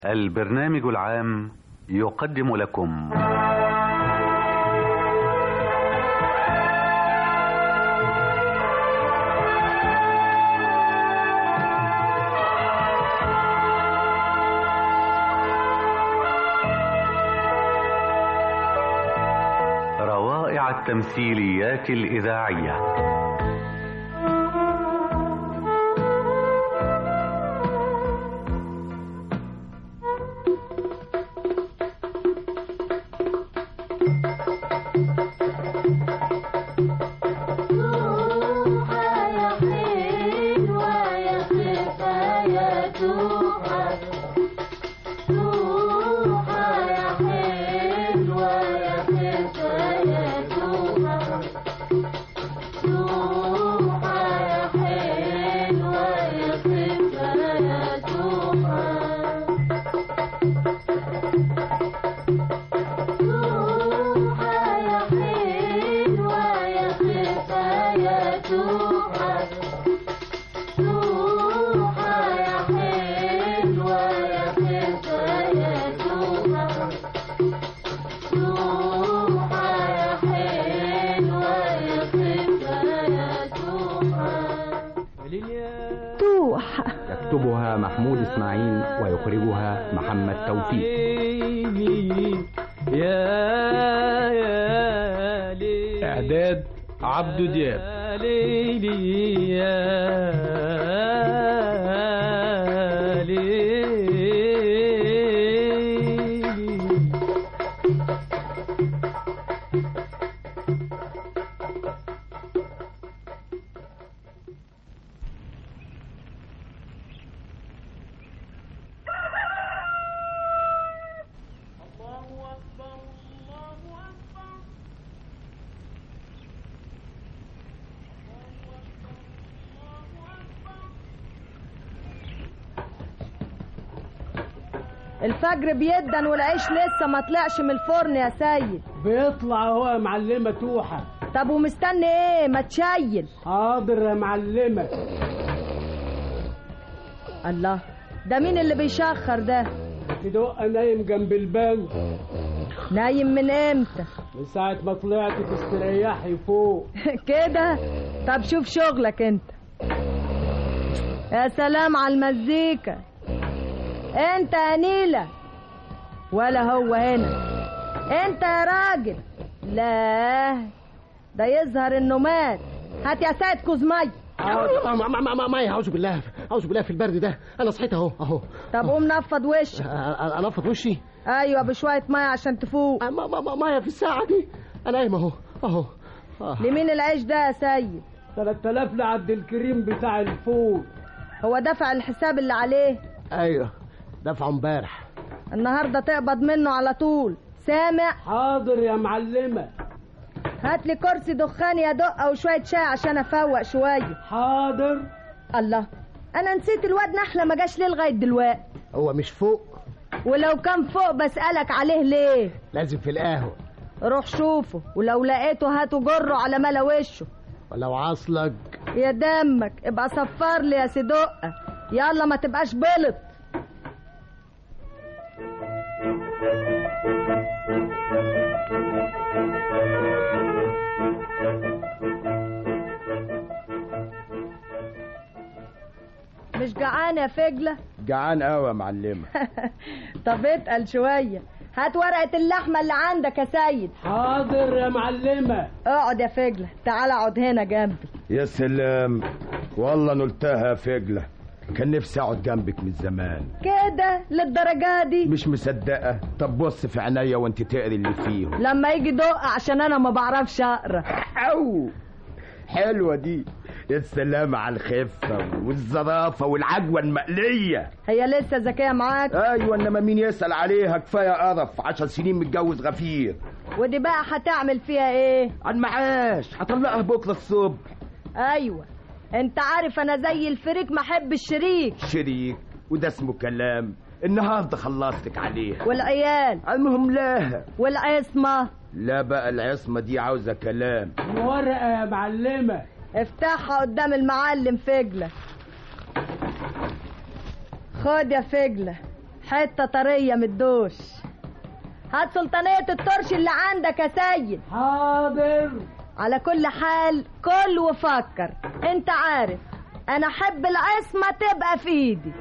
البرنامج العام يقدم لكم روائع التمثيليات الإذاعية توحة يا حلوة يا خفة يا توحة توحة يا حلوة يا خفة يا توحة توحة يا حلوة يا خفة يا توحة يا حلوة يا خفة يا توحة توحة يا حلوة يا خفة يا توحة توحة يا حلوة يا خفة يا توحة توح يكتبها محمود اسماعيل ويخرجها محمد توفيق يا يا ليلي إعداد عبدو دياب يا ليلي يا ليلي الفجر بيدن والعيش لسه ما طلعش من الفرن يا سيد بيطلع هو يا معلمة توحة طب ومستني ايه ما تشيل حاضر يا معلمة الله ده مين اللي بيشخر ده تدق نايم جنب البنك نايم من امتى من ساعة ما طلعت تستريحي فوق كده طب شوف شغلك انت يا سلام على المزيكا انت يا نيلة ولا هو هنا انت يا راجل لا ده يظهر انه مات هات يا سيد كوزمي ما ما ما ما ما اعوذ بالله اعوذ بالله في البرد ده انا صحيت اهو اهو طب قوم نفض وشك أ- انفض وشي ايوه بشويه ميه عشان تفوق ما ما ما ما في الساعه دي انا قايم اهو اهو آه. لمين العيش ده يا سيد 3000 لعبد الكريم بتاع الفول هو دفع الحساب اللي عليه ايوه دفعه امبارح النهارده تقبض منه على طول سامع حاضر يا معلمة هات لي كرسي دخان يا دقه وشويه شاي عشان افوق شويه حاضر الله انا نسيت الواد نحله ما جاش ليه لغايه دلوقتي هو مش فوق ولو كان فوق بسالك عليه ليه لازم في القهوه روح شوفه ولو لقيته هاته جره على ملا وشه ولو عاصلك يا دمك ابقى صفر لي يا سدقه يلا ما تبقاش بلط مش جعان يا فجلة جعان قوي يا معلمة طب اتقل شوية هات ورقة اللحمة اللي عندك يا سيد حاضر يا معلمة اقعد يا فجلة تعال اقعد هنا جنبي يا سلام والله نلتها يا فجلة كان نفسي اقعد جنبك من زمان كده للدرجة دي مش مصدقة طب بص في عينيا وانت تقري اللي فيهم لما يجي دق عشان انا ما بعرفش اقرا او حلوة دي يا سلام على الخفة والظرافة والعجوة المقلية هي لسه ذكية معاك ايوه انما مين يسأل عليها كفاية قرف عشر سنين متجوز غفير ودي بقى هتعمل فيها ايه على المعاش هطلقها بكرة الصبح ايوه انت عارف انا زي الفريك ما احب الشريك شريك وده اسمه كلام النهارده خلصتك عليها والعيال المهم لا والعصمة لا بقى العصمة دي عاوزة كلام ورقة يا معلمة افتحها قدام المعلم فجلة خد يا فجلة حته طريه من الدوش هات سلطانيه الترش اللي عندك يا سيد حاضر على كل حال كل وفكر انت عارف انا احب العصمه تبقى في ايدي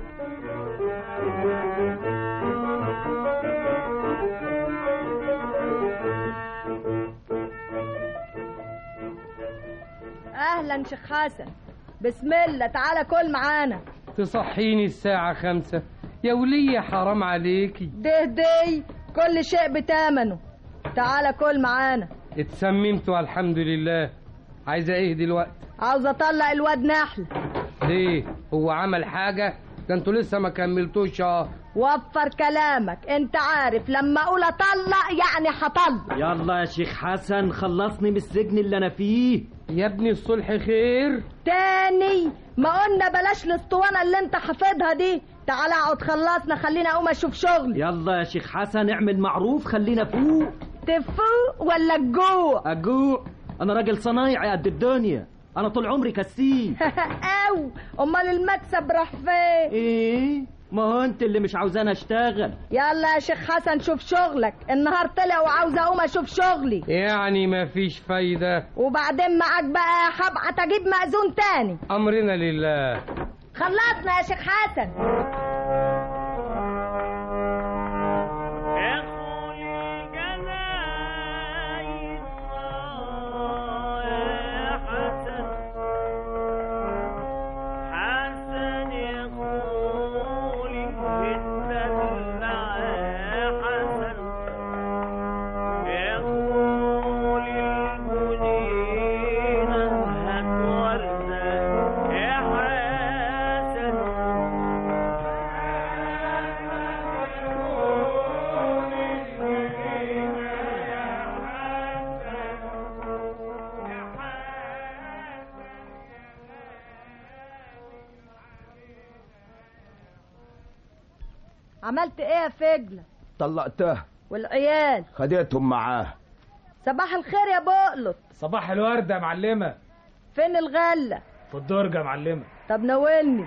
اهلا شيخ حسن بسم الله تعالى كل معانا تصحيني الساعة خمسة يا ولية حرام عليكي ده دي كل شيء بتمنه تعالى كل معانا اتسممت والحمد لله عايزة ايه دلوقتي عاوز اطلق الواد نحل ليه هو عمل حاجة ده انتوا لسه ما كملتوش شهر وفر كلامك انت عارف لما اقول اطلق يعني هطلق يلا يا شيخ حسن خلصني من السجن اللي انا فيه يا ابني الصلح خير تاني ما قلنا بلاش الاسطوانه اللي انت حافظها دي تعالى اقعد خلصنا خلينا اقوم اشوف شغلي يلا يا شيخ حسن اعمل معروف خلينا فوق تفوق ولا الجوع اجوع انا راجل صنايعي قد الدنيا انا طول عمري كسيب او امال المكسب راح فين ايه ما هو انت اللي مش عاوزاني اشتغل يلا يا شيخ حسن شوف شغلك النهار طلع وعاوز اقوم اشوف شغلي يعني ما فيش فايدة وبعدين معاك بقى هبعت اجيب مأذون تاني امرنا لله خلصنا يا شيخ حسن عملت ايه يا فجلة طلقتها والعيال خدتهم معاه صباح الخير يا بقلط صباح الوردة يا معلمة فين الغلة في الدرجة يا معلمة طب ناولني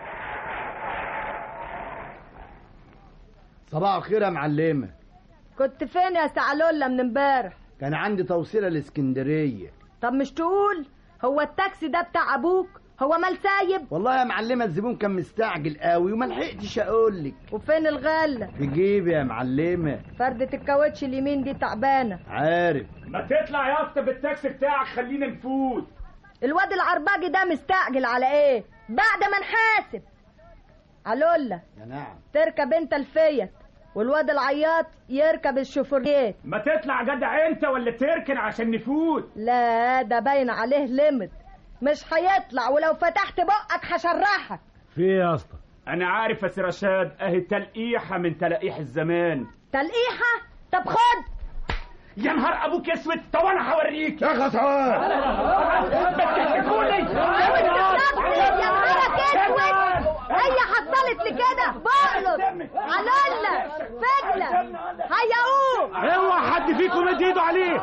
صباح الخير يا معلمة كنت فين يا سعلولة من امبارح كان عندي توصيلة لاسكندرية طب مش تقول هو التاكسي ده بتاع ابوك هو مال سايب والله يا معلمة الزبون كان مستعجل قوي وما لحقتش اقول لك وفين الغلة في جيبي يا معلمة فردة الكاوتش اليمين دي تعبانة عارف ما تطلع يا اسطى بالتاكسي بتاعك خلينا نفوت الواد العرباجي ده مستعجل على ايه بعد ما نحاسب علولة يا نعم تركب انت الفيت والواد العياط يركب الشوفوريات ما تطلع جدع انت ولا تركن عشان نفوت لا ده باين عليه ليمت مش هيطلع ولو فتحت بقك هشرحك في ايه يا اسطى انا عارف يا سي رشاد اهي تلقيحه من تلقيح الزمان تلقيحة طب خد يا نهار ابوك اسود طب انا هوريك يا خسران بتكتكوني يا نهارك اسود هي حصلت لي كده بقلط علولة فجلة هيا قوم اوعى حد فيكم يمد ايده عليه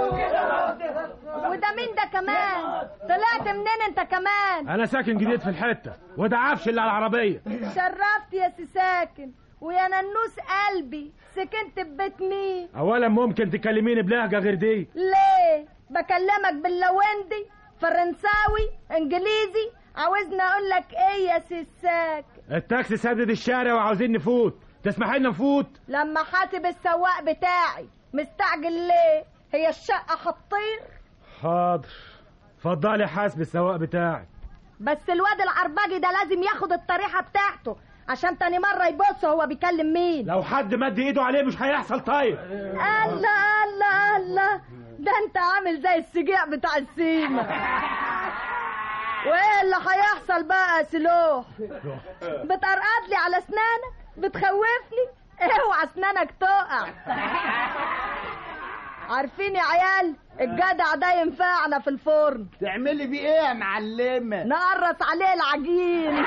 وده مين ده كمان طلعت منين انت كمان انا ساكن جديد في الحته وده عفش اللي على العربيه شرفت يا سي ساكن ويا ننوس قلبي سكنت في بيت مين اولا ممكن تكلميني بلهجه غير دي ليه بكلمك باللوندي فرنساوي انجليزي عاوزني اقول لك ايه يا سي ساكن التاكسي سدد الشارع وعاوزين نفوت تسمحي لنا نفوت لما حاسب السواق بتاعي مستعجل ليه هي الشقة هتطير حاضر اتفضلي حاسب السواق بتاعك بس الواد العرباجي ده لازم ياخد الطريحة بتاعته عشان تاني مرة يبص هو بيكلم مين لو حد مد ايده عليه مش هيحصل طيب الله الله الله ده انت عامل زي السجيع بتاع السيما وايه اللي هيحصل بقى يا سلوح بتقرقط لي على اسنانك بتخوفني اوعى اسنانك تقع عارفين يا عيال الجدع ده ينفعنا في الفرن تعملي بيه ايه يا معلمة نقرص عليه العجين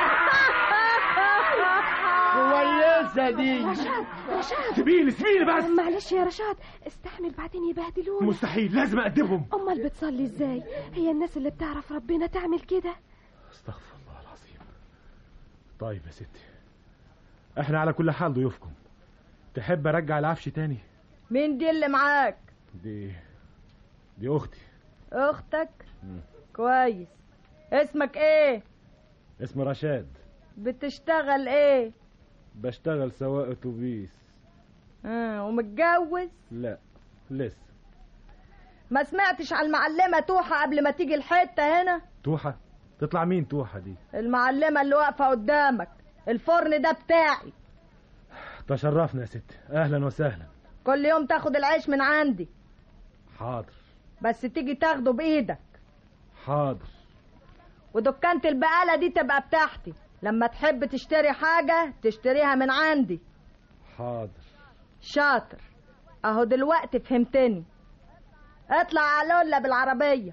كويسة دي رشاد سيبيني سيبيني بس معلش يا رشاد استحمل بعدين يبهدلونا مستحيل لازم اقدمهم امال بتصلي ازاي هي الناس اللي بتعرف ربنا تعمل كده استغفر الله العظيم طيب يا ستي احنا على كل حال ضيوفكم تحب ارجع العفش تاني مين دي اللي معاك دي دي اختي اختك كويس اسمك ايه اسم رشاد بتشتغل ايه بشتغل سواق اتوبيس آه ومتجوز لا لسه ما سمعتش على المعلمة توحة قبل ما تيجي الحتة هنا توحة تطلع مين توحة دي المعلمة اللي واقفة قدامك الفرن ده بتاعي تشرفنا يا ست اهلا وسهلا كل يوم تاخد العيش من عندي حاضر بس تيجي تاخده بايدك حاضر ودكانة البقالة دي تبقى بتاعتي لما تحب تشتري حاجة تشتريها من عندي حاضر شاطر اهو دلوقتي فهمتني اطلع على لولا بالعربية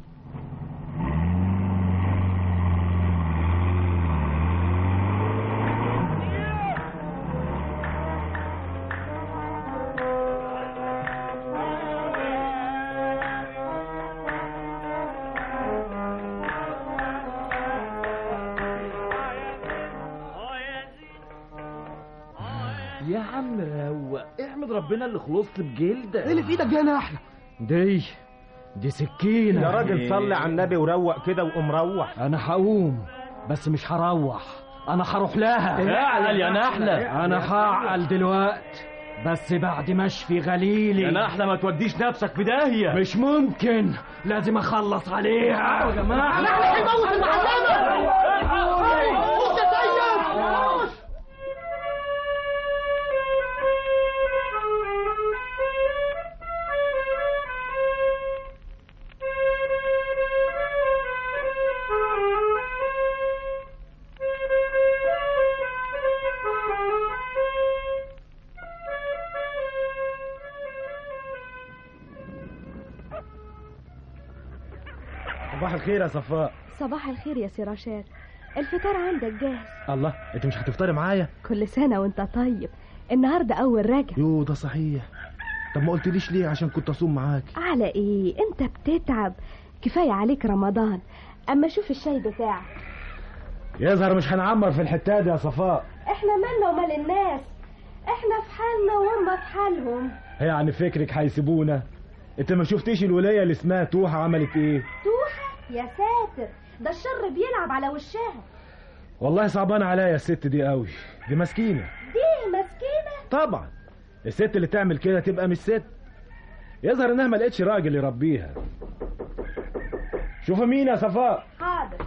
يا عم روق احمد ربنا اللي خلصت بجلدك ايه اللي في ايدك دي يا نحله دي دي سكينة يا راجل صلي على النبي وروق كده وقوم روح انا هقوم بس مش هروح انا هروح لها اعقل يا نحلة. انا هعقل دلوقتي بس بعد ما اشفي غليلي يا نحلة ما توديش نفسك في داهية مش ممكن لازم اخلص عليها يا جماعه نحله هيموت المعلمه اخت سيد صباح الخير يا صفاء صباح الخير يا سي رشاد الفطار عندك جاهز الله انت مش هتفطري معايا كل سنة وانت طيب النهاردة أول رجب يو ده صحيح طب ما قلتليش ليه عشان كنت اصوم معاك على ايه انت بتتعب كفاية عليك رمضان اما شوف الشاي بتاعك يظهر مش هنعمر في الحتة دي يا صفاء احنا مالنا ومال الناس احنا في حالنا وهم في حالهم هي عن فكرك هيسيبونا انت ما شفتيش الولاية اللي اسمها توحة عملت ايه توحة يا ساتر ده الشر بيلعب على وشها والله صعبان عليا الست دي قوي دي مسكينة دي مسكينة طبعا الست اللي تعمل كده تبقى مش ست يظهر انها ما لقتش راجل يربيها شوف مين يا صفاء حاضر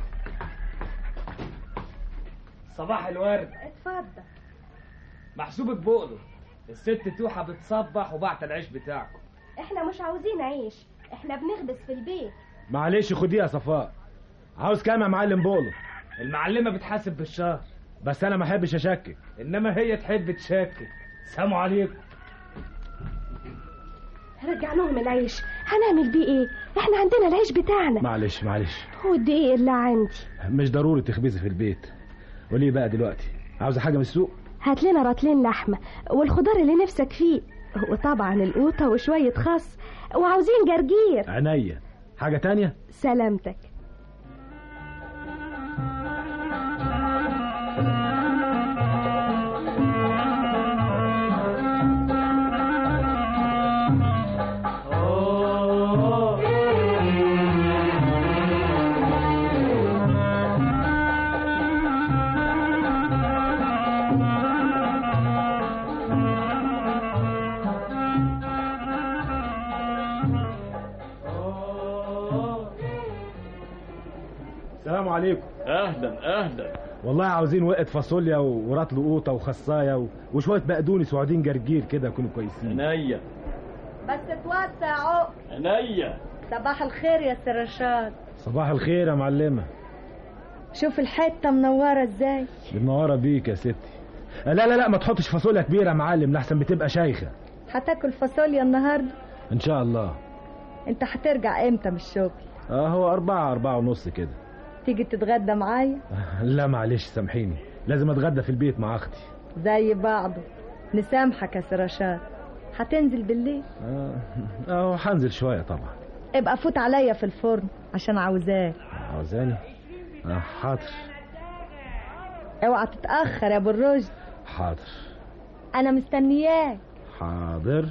صباح الورد اتفضل محسوبك بقله الست توحة بتصبح وبعت العيش بتاعكم احنا مش عاوزين عيش احنا بنخبز في البيت معلش خديها يا صفاء عاوز كام يا معلم بولو المعلمة بتحاسب بالشهر بس انا ما احبش اشكك انما هي تحب تشكك سلام عليكم رجع لهم العيش هنعمل بيه ايه احنا عندنا العيش بتاعنا معلش معلش والدقيق اللي عندي مش ضروري تخبزي في البيت وليه بقى دلوقتي عاوزه حاجه من السوق هات لنا رطلين لحمة والخضار اللي نفسك فيه وطبعا القوطة وشوية خس وعاوزين جرجير عينيا حاجه تانية سلامتك السلام عليكم اهلا اهلا والله عاوزين وقت فاصوليا ورطل قوطه وخصايه و... وشويه بقدونس وعودين جرجير كده يكونوا كويسين عينيا بس توسع عقل عينيا صباح الخير يا سي رشاد صباح الخير يا معلمه شوف الحته منوره ازاي منوره بيك يا ستي لا لا لا ما تحطش فاصوليا كبيره يا معلم لحسن بتبقى شايخه هتاكل فاصوليا النهارده ان شاء الله انت هترجع امتى من الشغل اه هو أربعة أربعة ونص كده تيجي تتغدى معايا لا معلش سامحيني لازم أتغدى في البيت مع أختي زي بعضه نسامحك يا سي رشاد هتنزل بالليل اه اه هنزل شوية طبعا ابقى فوت عليا في الفرن عشان عاوزاك عاوزاني اه حاضر اوعى تتاخر يا ابو الرشد حاضر انا مستنياك حاضر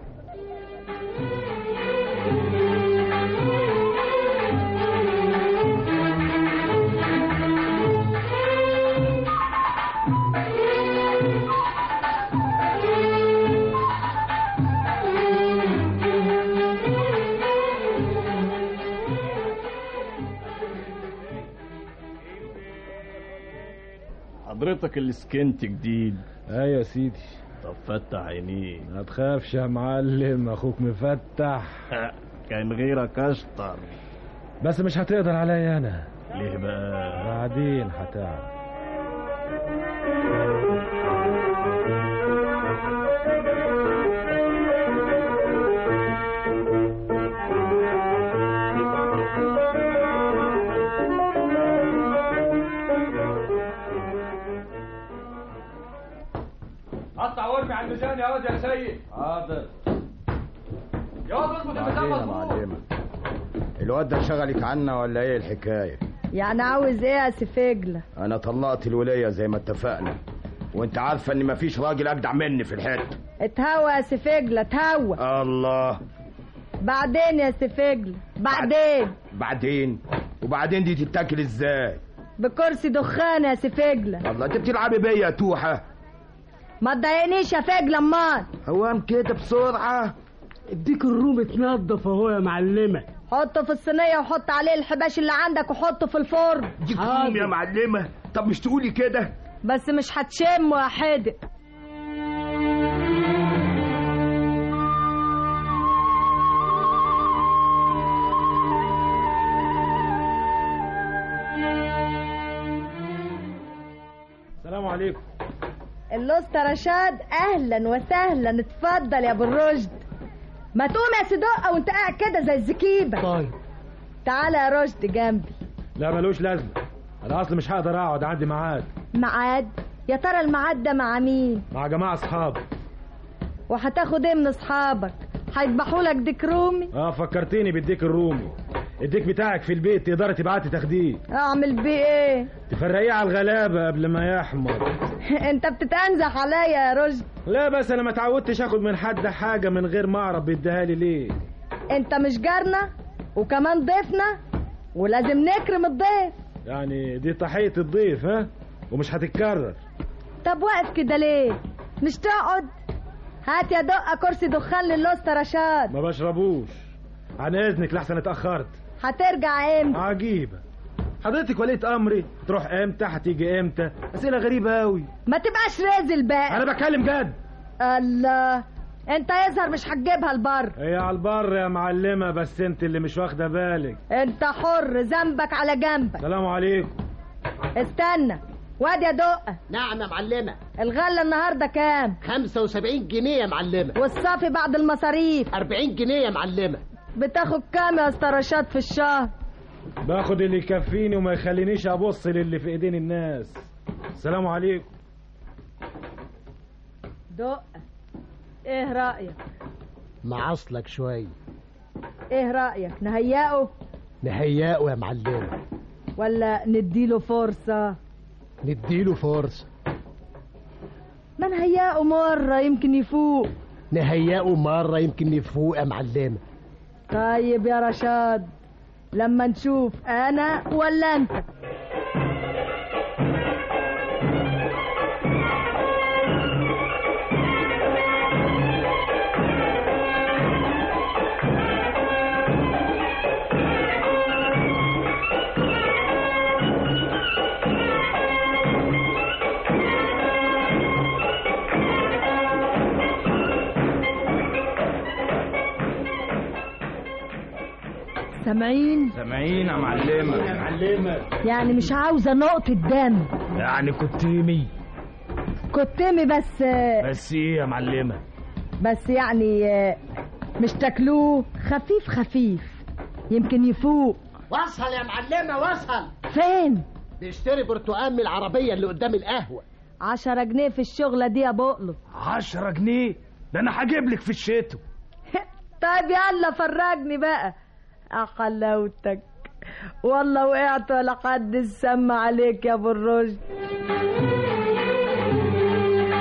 حضرتك اللي سكنت جديد ايوه يا سيدي طب فتح عينيك ما تخافش يا معلم اخوك مفتح كان غيرك اشطر بس مش هتقدر عليا انا ليه بقى بعدين هتعرف قطع وارمي على الميزان يا واد يا سيد حاضر يا واد اظبط الميزان بعدين يا مظبوط معلمة الواد ده شغلك عنا ولا ايه الحكاية يعني عاوز ايه يا سفجلة انا طلقت الولية زي ما اتفقنا وانت عارفة ان مفيش راجل اجدع مني في الحتة اتهوى يا سفجلة اتهوى الله بعدين يا سفجلة بعدين بعدين وبعدين دي تتاكل ازاي بكرسي دخان يا سفجلة الله انت بتلعبي بيا يا توحة ما تضايقنيش يا فجلة امال هو كده بسرعة اديك الروم اتنضف اهو يا معلمة حطه في الصينية وحط عليه الحباش اللي عندك وحطه في الفرن دي كروم يا معلمة طب مش تقولي كده بس مش هتشمه يا حدق السلام عليكم اللوسته رشاد اهلا وسهلا اتفضل يا ابو الرشد ما تقوم يا صدقه وانت قاعد كده زي الزكيبه طيب تعالى يا رشد جنبي لا ملوش لازمه انا اصلا مش هقدر اقعد عندي ميعاد ميعاد يا ترى الميعاد ده مع مين مع جماعه اصحابي وهتاخد ايه من اصحابك هيذبحوا لك ديك رومي اه فكرتيني بالديك الرومي الديك بتاعك في البيت تقدري تبعتي تاخديه اعمل بيه ايه تفرقيه على الغلابه قبل ما يحمر انت بتتنزح عليا يا رشد لا بس انا ما اتعودتش اخد من حد حاجه من غير ما اعرف بيديها لي ليه انت مش جارنا وكمان ضيفنا ولازم نكرم الضيف يعني دي تحيه الضيف ها ومش هتتكرر طب واقف كده ليه مش تقعد هات يا دقه كرسي دخان للوسطى رشاد ما بشربوش عن اذنك لحسن اتاخرت هترجع امتى عجيبه حضرتك وليت امري تروح امتى هتيجي امتى اسئله غريبه قوي ما تبقاش رازل بقى انا بتكلم جد الله انت يظهر مش هتجيبها البر هي على البر يا معلمه بس انت اللي مش واخده بالك انت حر ذنبك على جنبك سلام عليكم استنى واد يا دقه نعم يا معلمة الغله النهارده كام 75 جنيه يا معلمة والصافي بعد المصاريف 40 جنيه يا معلمة بتاخد كام يا اسطى رشاد في الشهر باخد اللي يكفيني وما يخلينيش ابص للي في ايدين الناس السلام عليكم دقه ايه رايك معصلك شوية ايه رايك نهيئه نهيئه يا معلمة ولا نديله فرصه نديله فرصة ما نهيئه مره يمكن يفوق نهيئه مرة يمكن يفوق يا معلمة طيب يا رشاد لما نشوف انا ولا انت سامعين سامعين يا معلمة يا معلمة يعني مش عاوزه نقطه دم يعني كتيمي كتمي بس بس ايه يا معلمة بس يعني مش تاكلوه خفيف خفيف يمكن يفوق وصل يا معلمة وصل فين بيشتري برتقال من العربية اللي قدام القهوة عشرة جنيه في الشغلة دي يا بقلو عشرة جنيه ده انا هجيب لك في الشتو طيب يلا فرجني بقى حلاوتك والله وقعت ولا حد سمع عليك يا ابو الرشد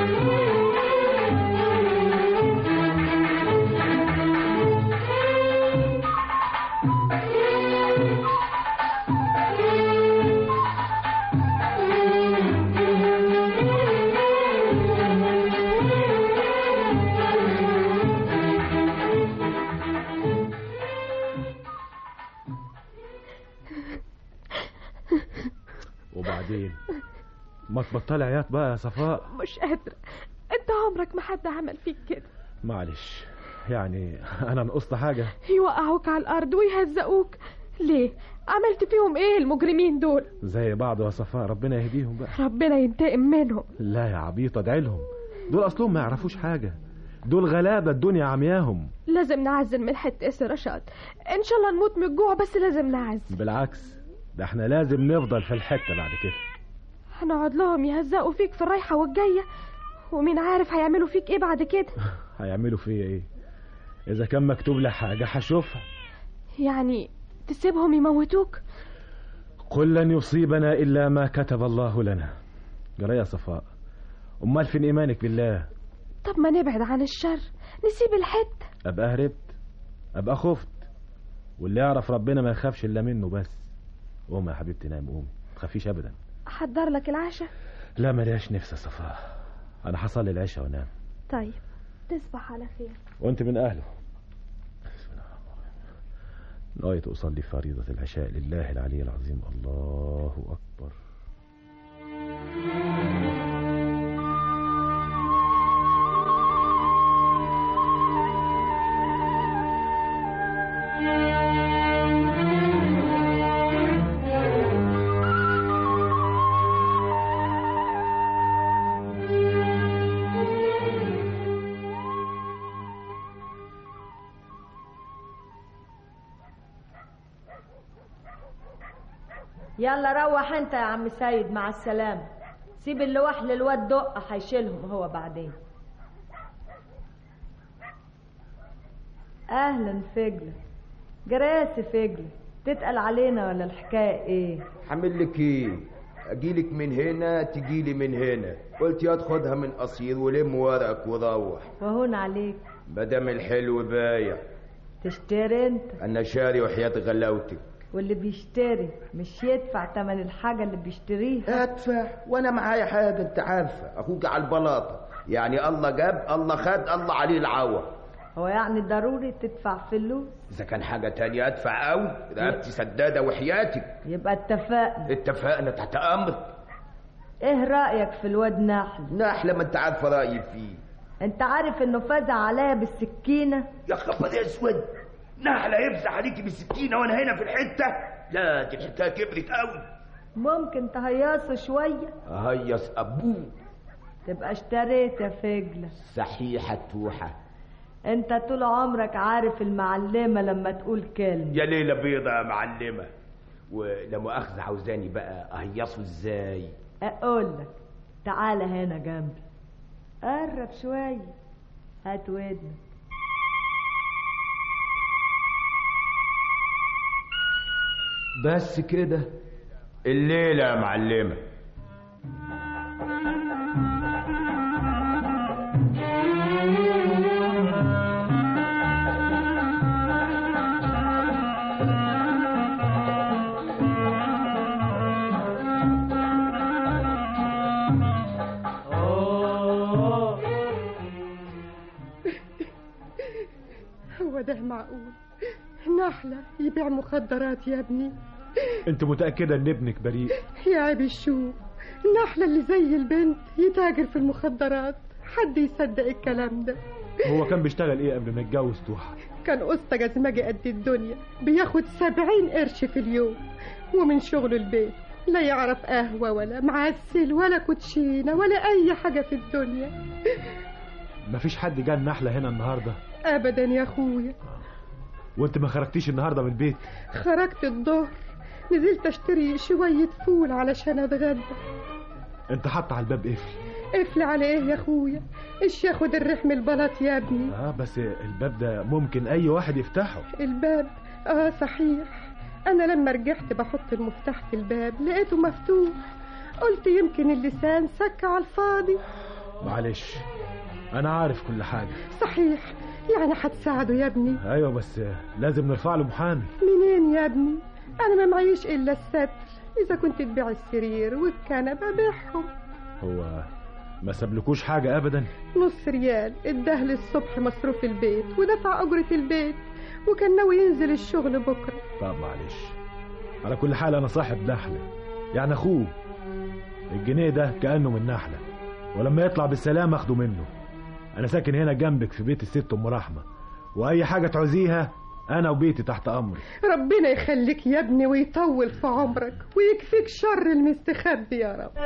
تبطلي عياط بقى يا صفاء مش قادرة انت عمرك ما حد عمل فيك كده معلش يعني انا نقصت حاجه يوقعوك على الارض ويهزقوك ليه عملت فيهم ايه المجرمين دول زي بعض يا صفاء ربنا يهديهم بقى ربنا ينتقم منهم لا يا عبيط ادعي لهم دول اصلهم ما يعرفوش حاجه دول غلابه الدنيا عمياهم لازم نعزل من حتة اسر رشاد ان شاء الله نموت من الجوع بس لازم نعزل بالعكس ده احنا لازم نفضل في الحته بعد كده هنقعد لهم يهزقوا فيك في الرايحة والجاية ومين عارف هيعملوا فيك ايه بعد كده هيعملوا فيا ايه اذا كان مكتوب لي حاجه هشوفها يعني تسيبهم يموتوك قل لن يصيبنا الا ما كتب الله لنا جرى يا صفاء امال فين ايمانك بالله طب ما نبعد عن الشر نسيب الحتة ابقى هربت ابقى خفت واللي يعرف ربنا ما يخافش الا منه بس قومي يا حبيبتي نام قومي ما تخافيش ابدا احضر لك العشاء لا ملياش نفس يا صفاء انا حصل لي العشاء وانام طيب تصبح على خير وانت من اهله نويت اصلي فريضه العشاء لله العلي العظيم الله اكبر يلا روح انت يا عم سيد مع السلامة سيب اللوح للواد دقة هيشيلهم هو بعدين اهلا فجلة جراسي فجلة تتقل علينا ولا الحكاية ايه حامل لك ايه اجيلك من هنا تجيلي من هنا قلت يا خدها من قصير ولم ورقك وروح وهون عليك مدام الحلو بايع تشتري انت انا شاري وحياة غلاوتك واللي بيشتري مش يدفع تمن الحاجة اللي بيشتريها ادفع وانا معايا حاجه انت عارفه اخوك على البلاطه يعني الله جاب الله خد الله عليه العوض هو يعني ضروري تدفع فلوس اذا كان حاجه تانية ادفع قوي رقبتي سداده وحياتك يبقى اتفقنا اتفقنا تحت امرك ايه رأيك في الواد نحل نحله ما انت عارفه رايي فيه انت عارف انه فزع عليا بالسكينة يا خبر اسود نحله يفزع عليكي بالسكينه وانا هنا في الحته لا دي الحكايه كبرت قوي ممكن تهيصه شوية هيص ابوه تبقى اشتريت يا فجلة صحيحه توحه انت طول عمرك عارف المعلمة لما تقول كلمة يا ليله بيضه يا معلمه ولا مؤاخذه عاوزاني بقى اهيصه ازاي اقول لك تعالى هنا جنبي قرب شوية هات ودنك بس كده الليله يا معلمه هو ده معقول نحلة يبيع مخدرات يا ابني انت متاكده ان ابنك بريء يا عيب الشوف نحلة اللي زي البنت يتاجر في المخدرات حد يصدق الكلام ده هو كان بيشتغل ايه قبل ما يتجوز توحة كان قسط جزمجي قد الدنيا بياخد سبعين قرش في اليوم ومن شغل البيت لا يعرف قهوة ولا معسل ولا كوتشينة ولا أي حاجة في الدنيا مفيش حد جه النحله هنا النهارده أبدا يا أخويا وانت ما خرجتيش النهارده من البيت خرجت الظهر نزلت أشتري شوية فول علشان أتغدى انت حاطه على الباب قفل قفل على إيه يا أخويا إيش ياخد الريح من البلاط يا ابني اه بس الباب ده ممكن اي واحد يفتحه الباب اه صحيح انا لما رجعت بحط المفتاح في الباب لقيته مفتوح قلت يمكن اللسان سك على الفاضي معلش انا عارف كل حاجه صحيح يعني هتساعده يا ابني ايوه بس لازم نرفع له محامي منين يا ابني انا ما معيش الا الستر اذا كنت تبيع السرير والكنبه بيعهم هو ما سابلكوش حاجه ابدا نص ريال اداه لي الصبح مصروف البيت ودفع اجره البيت وكان ناوي ينزل الشغل بكره طب معلش على كل حال انا صاحب نحله يعني اخوه الجنيه ده كأنه من نحلة ولما يطلع بالسلام اخده منه انا ساكن هنا جنبك في بيت الست ام رحمة واي حاجة تعوزيها انا وبيتي تحت امري ربنا يخليك يا ابني ويطول في عمرك ويكفيك شر المستخبي يا رب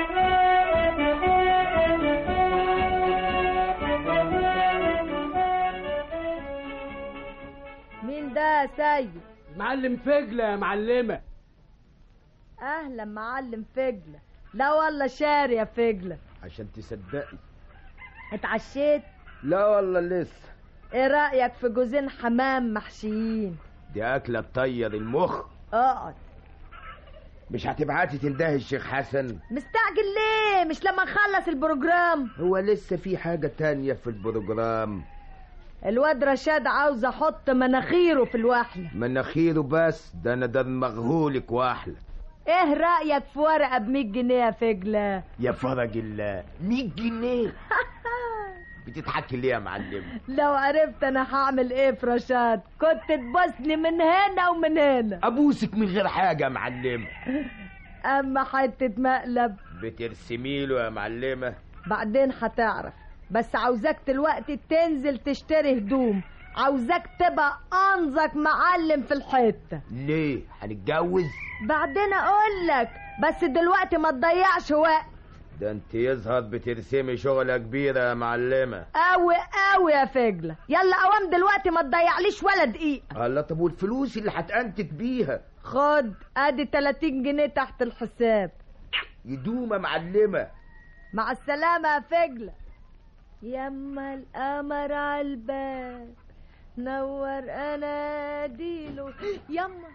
مين ده يا سيد معلم فجلة يا معلمة اهلا معلم فجلة لا والله شاري يا فجلة عشان تصدقي اتعشيت لا والله لسه ايه رأيك في جوزين حمام محشيين دي أكلة تطير المخ اقعد مش هتبعتي تندهي الشيخ حسن مستعجل ليه مش لما نخلص البروجرام هو لسه في حاجة تانية في البروجرام الواد رشاد عاوز احط مناخيره في الوحلة مناخيره بس ده انا ده مغهولك واحلى ايه رأيك في ورقة ب جنيه يا فجلة يا فرج الله 100 جنيه بتضحكي ليه يا معلم لو عرفت انا هعمل ايه في رشاد كنت تبوسني من هنا ومن هنا ابوسك من غير حاجة يا معلم اما حتة مقلب بترسمي له يا معلمة بعدين هتعرف بس عاوزاك دلوقتي تنزل تشتري هدوم عاوزاك تبقى انظك معلم في الحتة ليه هنتجوز بعدين اقول لك بس دلوقتي ما تضيعش وقت ده انت يظهر بترسمي شغلة كبيرة يا معلمة قوي قوي يا فجلة يلا قوام دلوقتي ما تضيعليش ولا دقيقة الله طب والفلوس اللي هتأنتك بيها خد ادي 30 جنيه تحت الحساب يدوم معلمة مع السلامة يا فجلة يما القمر عالباب نور اناديله يما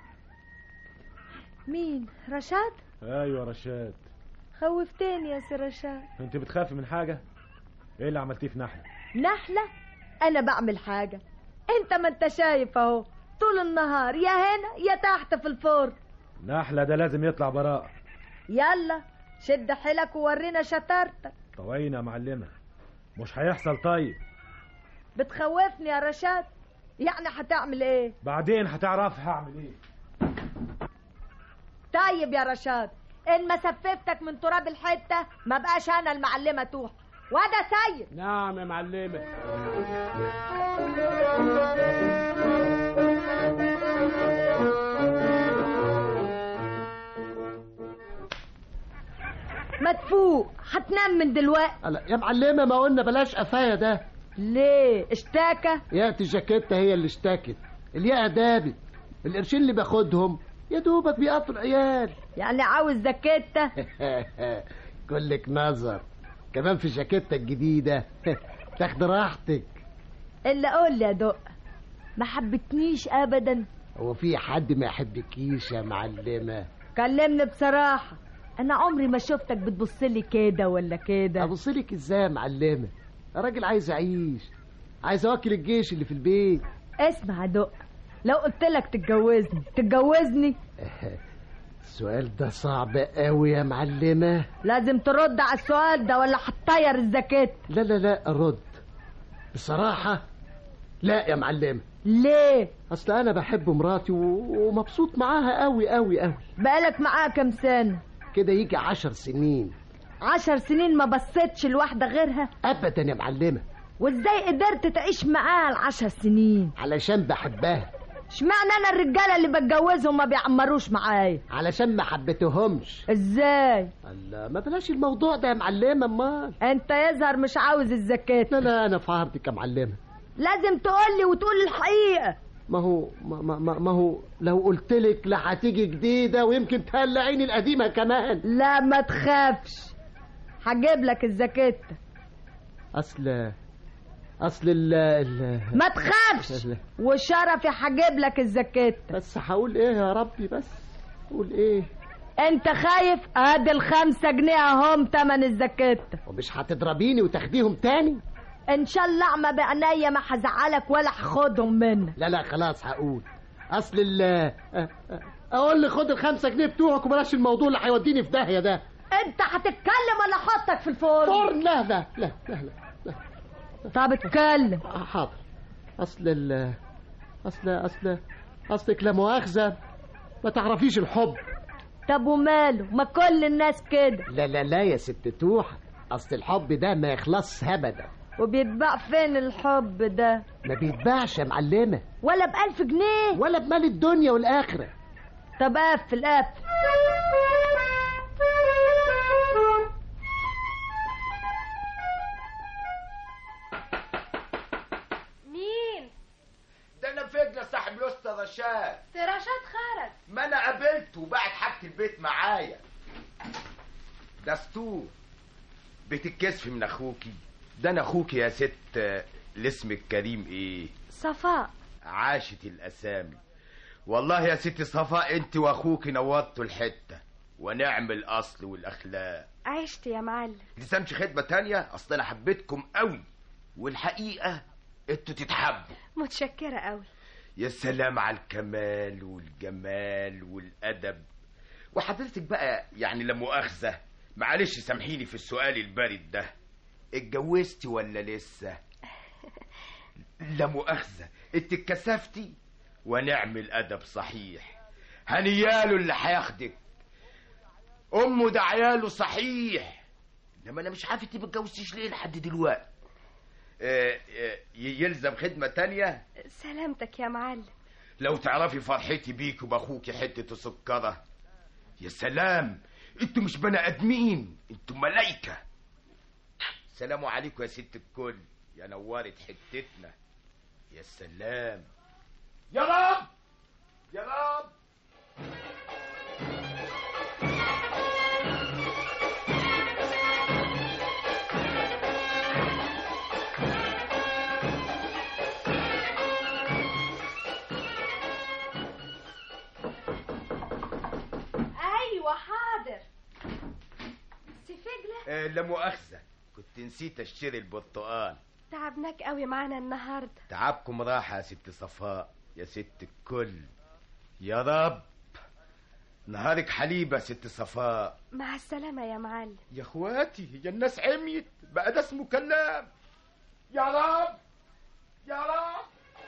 مين رشاد ايوه رشاد خوفتني يا سي رشاد انت بتخافي من حاجة ايه اللي عملتيه في نحلة نحلة انا بعمل حاجة انت ما انت شايف اهو طول النهار يا هنا يا تحت في الفرن نحلة ده لازم يطلع براء يلا شد حيلك وورينا شطارتك طوعينا يا معلمة مش هيحصل طيب بتخوفني يا رشاد يعني هتعمل ايه بعدين هتعرف هعمل ايه طيب يا رشاد ان ما سففتك من تراب الحته ما بقاش انا المعلمه توح وده سيد نعم يا معلمة ما تفوق هتنام من دلوقتي لا يا معلمة ما قلنا بلاش قفايا ده ليه اشتاكة ياتي جاكيتة هي اللي اشتكت الياقة دابت القرشين اللي باخدهم يا دوبك بيقطوا العيال يعني عاوز زكيتة كلك نظر كمان في جاكيتة الجديدة تاخد راحتك الا قول لي يا دق ما حبتنيش ابدا هو في حد ما يحبكيش يا معلمة كلمني بصراحة انا عمري ما شفتك بتبصلي كده ولا كده ابصلك ازاي يا معلمة يا راجل عايز اعيش عايز اوكل الجيش اللي في البيت اسمع يا دق لو قلت لك تتجوزني تتجوزني السؤال ده صعب قوي يا معلمة لازم ترد على السؤال ده ولا هتطير الزكاة لا لا لا الرد بصراحة لا يا معلمة ليه اصل انا بحب مراتي و- ومبسوط معاها قوي قوي قوي بقالك معاها كام سنة كده يجي عشر سنين عشر سنين ما بصيتش لواحدة غيرها ابدا يا معلمة وازاي قدرت تعيش معاها العشر سنين علشان بحبها اشمعنى انا الرجالة اللي بتجوزهم ما بيعمروش معايا علشان ما حبيتهمش ازاي الله ما بلاش الموضوع ده يا معلمة امال انت يظهر مش عاوز الزكاة لا لا انا في عرضك يا معلمة لازم تقولي وتقول الحقيقة ما هو ما, ما, ما, ما هو لو قلت لك لا هتيجي جديدة ويمكن تهلعيني القديمة كمان لا ما تخافش هجيب لك الزكاة اصل اصل ال ال ما تخافش وشرفي هجيب لك الزكاة بس هقول ايه يا ربي بس قول ايه انت خايف ادي الخمسة جنيه اهم تمن الزكاة ومش هتضربيني وتاخديهم تاني ان شاء الله اعمى بعينيا ما هزعلك ولا هاخدهم منك لا لا خلاص هقول اصل ال أ- أ- اقول لي خد الخمسة جنيه بتوعك وبلاش الموضوع اللي هيوديني في داهية ده انت هتتكلم ولا احطك في الفرن فرن لا لا لا لا لا, لا. طب اتكلم حاضر اصل ال اصل اصل اصلك لا مؤاخذة ما تعرفيش الحب طب وماله ما كل الناس كده لا لا لا يا ست توحة اصل الحب ده ما يخلصش ابدا وبيتباع فين الحب ده ما بيتباعش يا معلمة ولا بألف جنيه ولا بمال الدنيا والآخرة طب قفل قفل مين ده انا فجلة صاحب الأسطى رشاد رشاد خرج ما انا قابلته وبعت حاجة البيت معايا دستور بتتكسف من اخوكي ده انا اخوكي يا ست آه، الاسم الكريم ايه صفاء عاشت الاسامي والله يا ست صفاء انت واخوك نورتوا الحته ونعم الاصل والاخلاق عشت يا معلم لسانش خدمه تانية اصل انا حبيتكم قوي والحقيقه انتوا تتحبوا متشكرة قوي يا سلام على الكمال والجمال والادب وحضرتك بقى يعني لا مؤاخذه معلش سامحيني في السؤال البارد ده اتجوزتي ولا لسه لا مؤاخذه انت اتكسفتي ونعم الادب صحيح هنياله اللي هياخدك امه ده عياله صحيح انما انا مش عارف انت ما اتجوزتيش ليه لحد دلوقتي آه، آه، يلزم خدمه تانية سلامتك يا معلم لو تعرفي فرحتي بيك وباخوكي حته سكره يا سلام انتوا مش بني ادمين انتوا ملايكه سلام عليكم يا ست الكل يا نورت حتتنا يا سلام يا رب يا رب ايوه حاضر سفجلة آه لا مؤاخذه كنت نسيت اشتري البرتقال تعبناك قوي معانا النهارده تعبكم راحه يا ست صفاء يا ست الكل يا رب نهارك حليب يا ست صفاء مع السلامة يا معلم يا اخواتي هي الناس عميت بقى ده اسمه كلام يا رب يا رب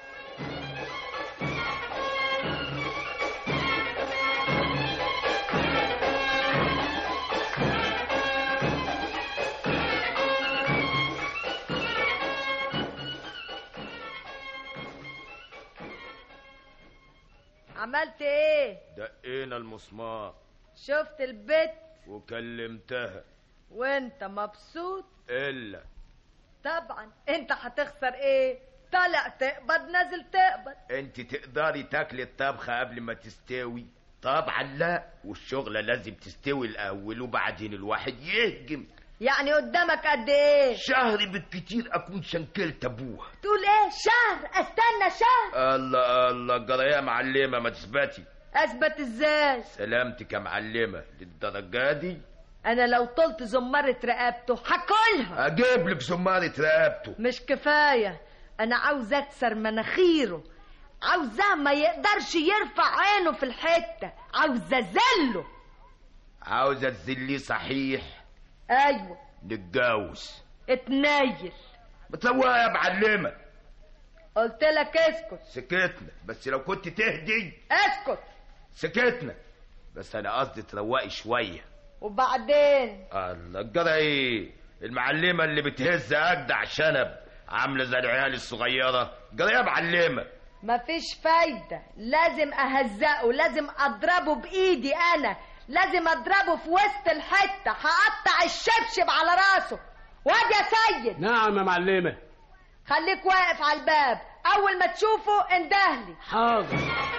عملت ايه دقينا المسمار شفت البيت وكلمتها وانت مبسوط الا طبعا انت هتخسر ايه طالع تقبض نازل تقبض انت تقدري تاكلي الطبخه قبل ما تستوي طبعا لا والشغله لازم تستوي الاول وبعدين الواحد يهجم يعني قدامك قد ايه شهر بالكتير اكون شنكلت ابوها تقول ايه شهر استنى شهر الله الله جرى يا معلمه ما تثبتي اثبت ازاي سلامتك يا معلمه للدرجه دي انا لو طلت زمرة رقبته هاكلها اجيب لك زماره رقبته مش كفاية انا عاوز اكسر مناخيره عاوزاه ما يقدرش يرفع عينه في الحتة عاوز ازله عاوزه تذليه صحيح ايوه نتجوز اتنيل بتسويها يا معلمه قلت لك اسكت سكتنا بس لو كنت تهدي اسكت سكتنا بس انا قصدي تروقي شويه وبعدين الله جرى ايه المعلمه اللي بتهز اجدع شنب عامله زي العيال الصغيره جرى يا معلمه مفيش فايدة لازم اهزقه لازم اضربه بايدي انا لازم اضربه في وسط الحتة هقطع الشبشب على راسه واد يا سيد نعم يا معلمة خليك واقف على الباب اول ما تشوفه اندهلي حاضر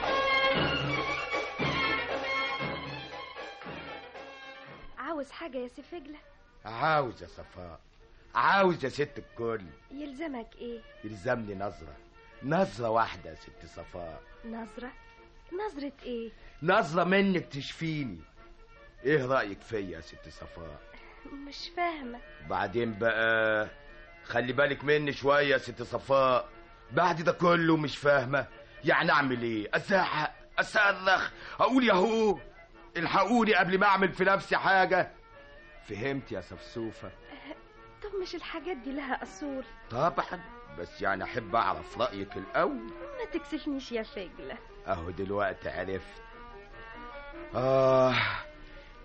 عاوز حاجة يا سفجلة عاوز يا صفاء عاوز يا ست الكل يلزمك ايه يلزمني نظره نظره واحده يا ست صفاء نظرة نظرة ايه نظره منك تشفيني ايه رايك فيا يا ست صفاء مش فاهمة بعدين بقى خلي بالك مني شويه يا ست صفاء بعد ده كله مش فاهمه يعني اعمل ايه ازعق اصرخ اقول ياهو الحقوني قبل ما اعمل في نفسي حاجه فهمت يا سفسوفه طب مش الحاجات دي لها اصول طبعا بس يعني احب اعرف رايك الاول ما تكسفنيش يا فجلة اهو دلوقتي عرفت اه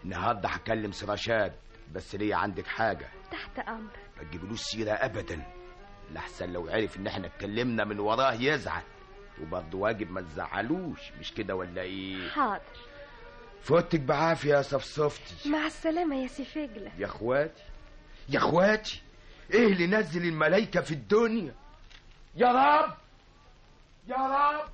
النهارده هكلم سراشاد بس ليا عندك حاجه تحت امرك ما تجيبلوش سيره ابدا لحسن لو عرف ان احنا اتكلمنا من وراه يزعل وبرضه واجب ما تزعلوش مش كده ولا ايه حاضر فوتك بعافيه يا صفصفتي مع السلامة يا سي فجلة يا اخواتي يا اخواتي ايه اللي نزل الملايكه في الدنيا يا رب يا رب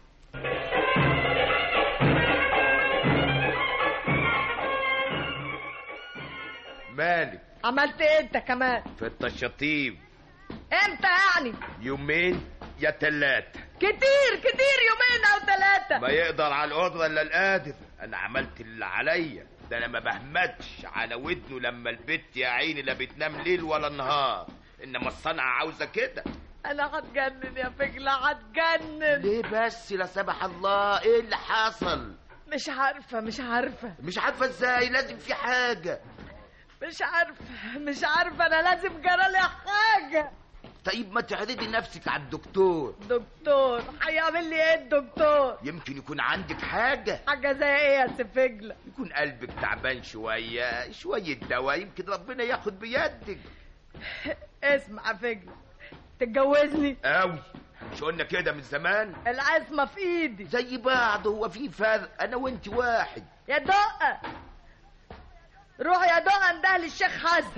مالك عملت ايه انت كمان في التشطيب امتى يعني يومين يا تلاتة كتير كتير يومين او ثلاثة ما يقدر على القدرة الا القادر انا عملت اللي عليا ده انا ما بهمتش على ودنه لما البت يا عيني لا بتنام ليل ولا نهار انما الصنعة عاوزة كده انا هتجنن يا فجلة هتجنن ليه بس لا سمح الله ايه اللي حصل مش عارفة مش عارفة مش عارفة ازاي لازم في حاجة مش عارفة مش عارفة انا لازم جرالي حاجة طيب ما تعرضي نفسك على الدكتور دكتور هيعمل لي ايه الدكتور يمكن يكون عندك حاجة حاجة زي ايه يا سي فجلة يكون قلبك تعبان شوية شوية دواء يمكن ربنا ياخد بيدك اسمع يا فجلة تتجوزني قوي مش قلنا كده من زمان العزمة في ايدي زي بعض هو في فرق انا وانت واحد يا دقة روح يا دقة انده للشيخ حسن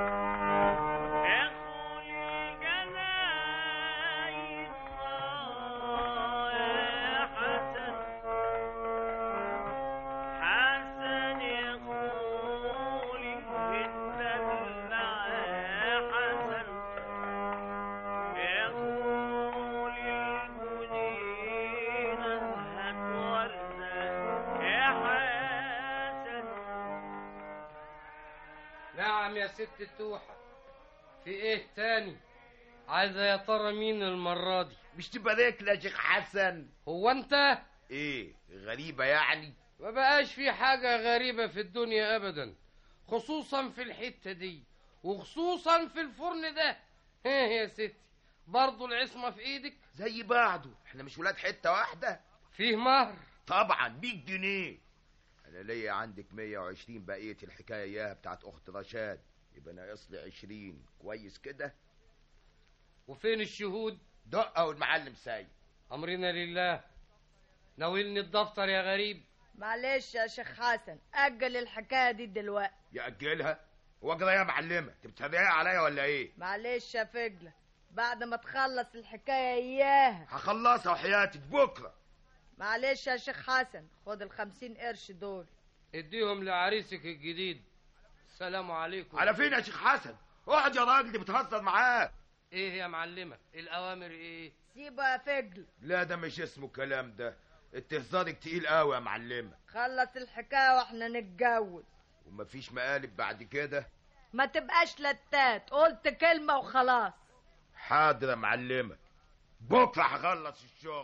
نعم يا ست التوحة في ايه تاني عايزة يا ترى مين المرة دي مش تبارك لي يا شيخ حسن هو انت ايه غريبة يعني ما بقاش في حاجة غريبة في الدنيا ابدا خصوصا في الحتة دي وخصوصا في الفرن ده ايه يا ستي برضو العصمة في ايدك زي بعضه احنا مش ولاد حتة واحدة فيه مهر طبعا 100 جنيه انا ليا عندك 120 بقية الحكاية اياها بتاعت اخت رشاد يبقى ناقص لي 20 كويس كده وفين الشهود دقة والمعلم سايب امرنا لله ناولني الدفتر يا غريب معلش يا شيخ حسن اجل الحكاية دي دلوقتي يأجلها هو كده يا معلمة انت بتتريق عليا ولا ايه معلش يا فجلة بعد ما تخلص الحكاية اياها هخلصها وحياتك بكرة معلش يا شيخ حسن خد الخمسين قرش دول اديهم لعريسك الجديد السلام عليكم على فين يا شيخ حسن اقعد يا راجل دي بتهزر معاه ايه يا معلمة الاوامر ايه سيبه يا فجل لا ده مش اسمه الكلام ده التهزارك تقيل قوي يا معلمة خلص الحكاية واحنا نتجوز ومفيش مقالب بعد كده ما تبقاش لتات قلت كلمة وخلاص حاضر يا معلمة بكرة هخلص الشغل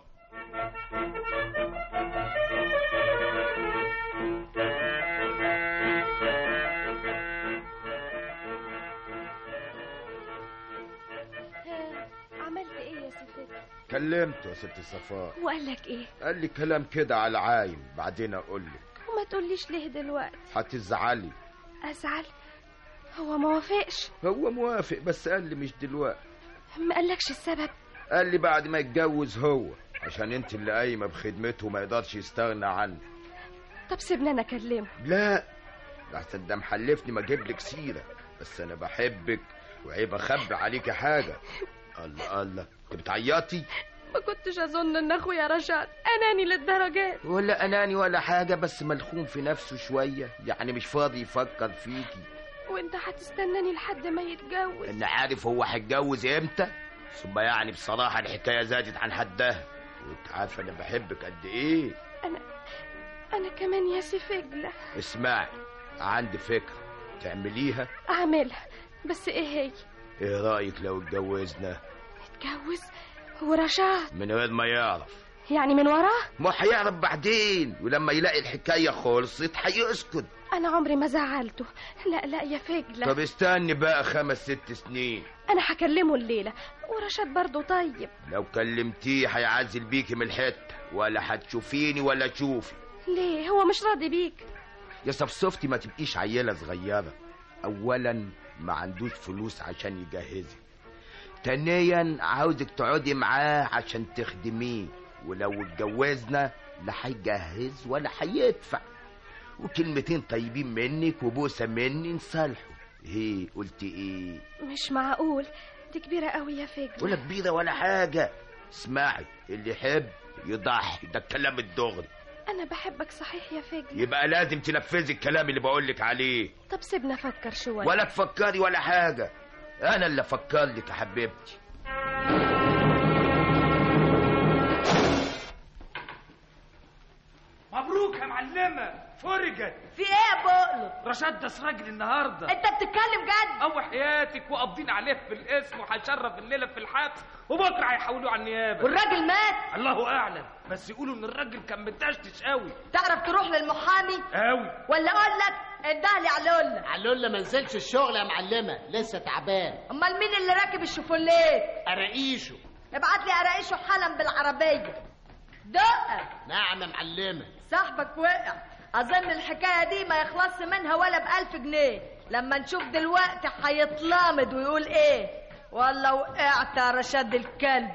ها، عملت ايه يا سي فجلة كلمته يا ست صفاء وقال لك ايه قال لي كلام كده على عايم بعدين اقول لك وما تقوليش ليه دلوقتي هتزعلي ازعل هو ما وافقش هو موافق بس قال لي مش دلوقتي ما قالكش السبب قال لي بعد ما يتجوز هو عشان انت اللي قايمه بخدمته ما يقدرش يستغنى عنك طب سيبني انا اكلمه لا لحسن ده محلفني ما اجيب لك سيره بس انا بحبك وعيب اخبي عليكي حاجه الله الله انت بتعيطي ما كنتش اظن ان اخويا رشاد اناني للدرجات ولا اناني ولا حاجه بس ملخوم في نفسه شويه يعني مش فاضي يفكر فيكي وانت هتستناني لحد ما يتجوز ان عارف هو هيتجوز امتى ثم يعني بصراحه الحكايه زادت عن حدها وانت عارفه انا بحبك قد ايه انا انا كمان يا سي فجلة اسمعي عندي فكره تعمليها اعملها بس ايه هي ايه رايك لو اتجوزنا اتجوز ورشاد من غير ما يعرف يعني من وراه ما هيعرف بعدين ولما يلاقي الحكايه خلصت هيسكت انا عمري ما زعلته لا لا يا فجلة طب استني بقى خمس ست سنين انا هكلمه الليلة ورشاد برضه طيب لو كلمتيه هيعزل بيكي من الحته ولا هتشوفيني ولا تشوفي ليه هو مش راضي بيك يا صفصفتي ما تبقيش عيلة صغيرة أولا ما عندوش فلوس عشان يجهزك تانيا عاوزك تقعدي معاه عشان تخدميه ولو اتجوزنا لا هيجهز ولا هيدفع وكلمتين طيبين منك وبوسة مني نصالحوا ايه قلت ايه مش معقول دي كبيرة قوي يا فجل ولا كبيرة ولا حاجة اسمعي اللي يحب يضحي ده الكلام الدغري أنا بحبك صحيح يا فجل يبقى لازم تنفذي الكلام اللي بقولك عليه طب سيبنا أفكر شوية ولا تفكري ولا حاجة أنا اللي أفكر لك يا حبيبتي مبروك يا معلمة فرجت في ايه يا بقلو رشاد ده راجل النهارده انت بتتكلم جد او حياتك وقابضين عليه في الاسم وهيشرف الليله في الحبس وبكره هيحولوه على النيابه والراجل مات الله اعلم بس يقولوا ان الراجل كان متشتش قوي تعرف تروح للمحامي قوي ولا اقول لك اندهلي علولة علولة ما نزلش الشغل يا معلمة لسه تعبان امال مين اللي راكب الشوفوليت أراقيشه ابعت لي اراقيشه حالا بالعربيه دقه نعم يا معلمة صاحبك وقع اظن الحكايه دي ما يخلصش منها ولا بألف جنيه لما نشوف دلوقتي هيتلامد ويقول ايه والله وقعت يا رشاد الكلب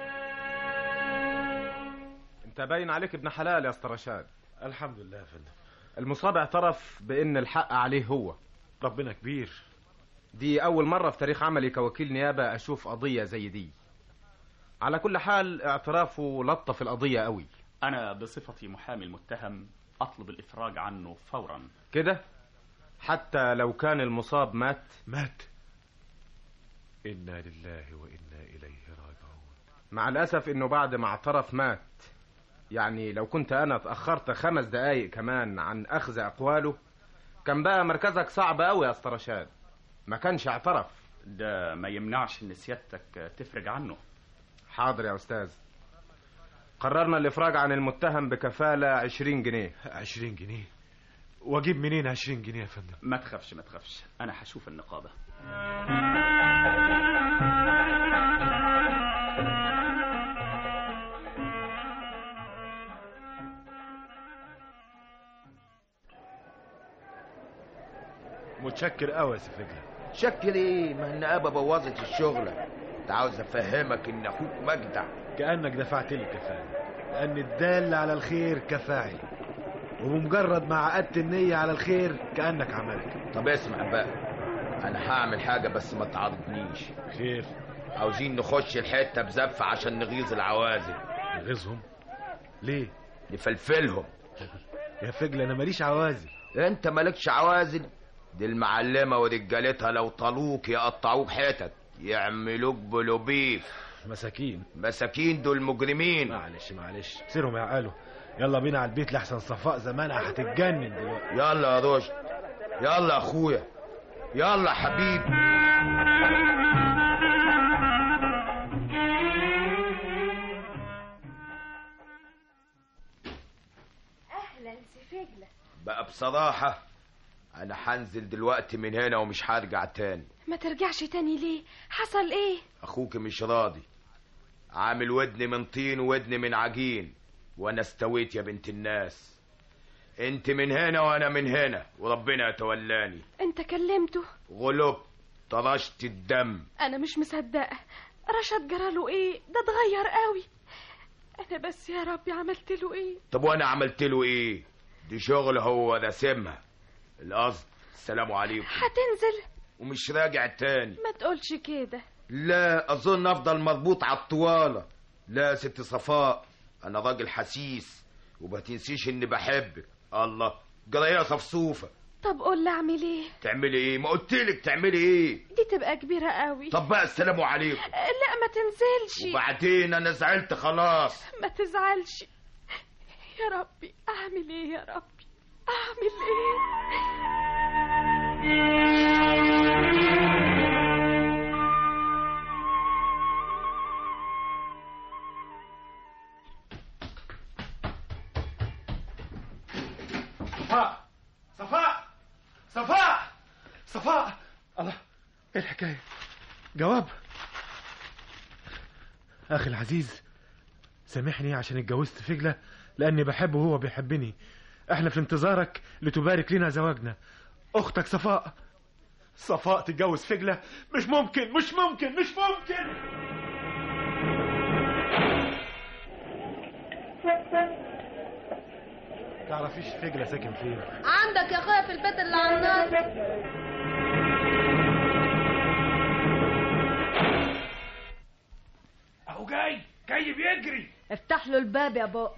انت باين عليك ابن حلال يا اسطى رشاد الحمد لله يا فندم المصاب اعترف بان الحق عليه هو ربنا كبير دي اول مره في تاريخ عملي كوكيل نيابه اشوف قضيه زي دي على كل حال اعترافه لطف القضيه قوي أنا بصفتي محامي المتهم أطلب الإفراج عنه فورا كده حتى لو كان المصاب مات مات إنا لله وإنا إليه راجعون مع الأسف إنه بعد ما اعترف مات يعني لو كنت أنا اتأخرت خمس دقايق كمان عن أخذ أقواله كان بقى مركزك صعب أوي يا أسطى رشاد ما كانش اعترف ده ما يمنعش إن سيادتك تفرج عنه حاضر يا أستاذ قررنا الإفراج عن المتهم بكفالة عشرين جنيه عشرين جنيه واجيب منين عشرين جنيه يا فندم ما تخافش ما تخافش أنا هشوف النقابة متشكر قوي يا سفجلة شكل ايه ما النقابة بوظت الشغلة انت عاوز افهمك ان اخوك مجدع كأنك دفعت لي كفاية لأن الدال على الخير كفاعل وبمجرد ما عقدت النية على الخير كأنك عملت طب اسمع بقى انا هعمل حاجة بس ما تعرضنيش خير عاوزين نخش الحتة بزفة عشان نغيظ العوازل نغيظهم ليه نفلفلهم يا فجل انا ماليش عوازل انت مالكش عوازل دي المعلمة ورجالتها لو طالوك يقطعوك حتت يعملوك بلوبيف مساكين مساكين دول مجرمين معلش معلش سيرهم يعقلوا يلا بينا على البيت لحسن صفاء زمانها هتتجنن دلوقتي يلا يا رشد يلا يا اخويا يلا يا حبيبي أهلا سفجلة بقى بصراحة انا هنزل دلوقتي من هنا ومش هرجع تاني ما ترجعش تاني ليه حصل ايه اخوك مش راضي عامل ودن من طين وودن من عجين وانا استويت يا بنت الناس انت من هنا وانا من هنا وربنا يتولاني انت كلمته غلب طرشت الدم انا مش مصدقة رشاد جراله ايه ده اتغير قوي انا بس يا ربي عملت له ايه طب وانا عملت له ايه دي شغل هو راسمها القصد السلام عليكم هتنزل ومش راجع تاني ما تقولش كده لا اظن افضل مربوط على الطوالة لا ست صفاء انا راجل حسيس وما تنسيش اني بحبك الله جرايه صفصوفة طب قول لي اعمل ايه تعملي ايه ما قلتلك تعملي ايه دي تبقى كبيرة قوي طب بقى السلام عليكم لا ما تنزلش وبعدين انا زعلت خلاص ما تزعلش يا ربي اعمل ايه يا ربي اعمل صفاء صفاء صفاء صفاء الله ايه الحكايه جواب اخي العزيز سامحني عشان اتجوزت فجله لاني بحبه وهو بيحبني احنا في انتظارك لتبارك لنا زواجنا اختك صفاء صفاء تتجوز فجلة مش ممكن مش ممكن مش ممكن تعرفيش فجلة ساكن فين عندك يا اخويا في البيت اللي على النار اهو جاي جاي بيجري افتح له الباب يا بقل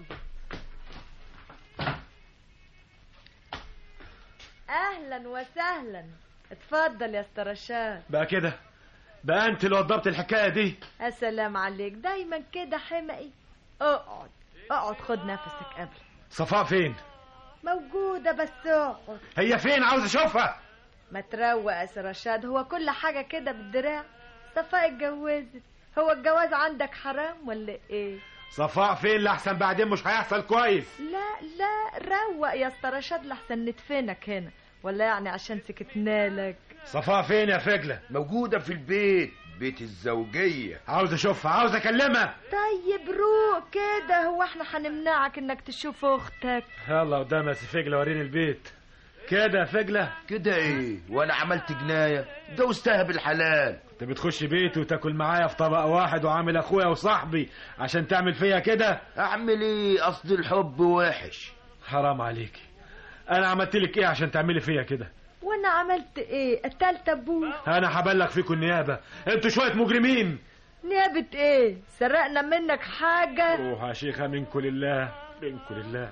اهلا وسهلا اتفضل يا استرشاد بقى كده بقى انت اللي وضبت الحكاية دي السلام عليك دايما كده حمقي اقعد اقعد خد نفسك قبل صفاء فين موجودة بس اقعد هي فين عاوز اشوفها ما تروق يا سرشاد هو كل حاجة كده بالدراع صفاء اتجوزت هو الجواز عندك حرام ولا ايه صفاء فين لحسن بعدين مش هيحصل كويس لا لا روق يا استرشاد لحسن ندفنك هنا ولا يعني عشان سكتنا لك صفاء فين يا فجلة موجودة في البيت بيت الزوجية عاوز اشوفها عاوز اكلمها طيب روق كده هو احنا هنمنعك انك تشوف اختك يلا قدام يا سي فجلة وريني البيت كده يا فجلة كده ايه وانا عملت جناية جوزتها بالحلال انت بتخش بيتي وتاكل معايا في طبق واحد وعامل اخويا وصاحبي عشان تعمل فيا كده اعمل ايه اصل الحب وحش حرام عليكي انا عملت لك ايه عشان تعملي فيا كده وانا عملت ايه قتلت ابوه انا هبلغ فيكم النيابه انتوا شويه مجرمين نيابة ايه سرقنا منك حاجة روح يا شيخه منكم لله منكم لله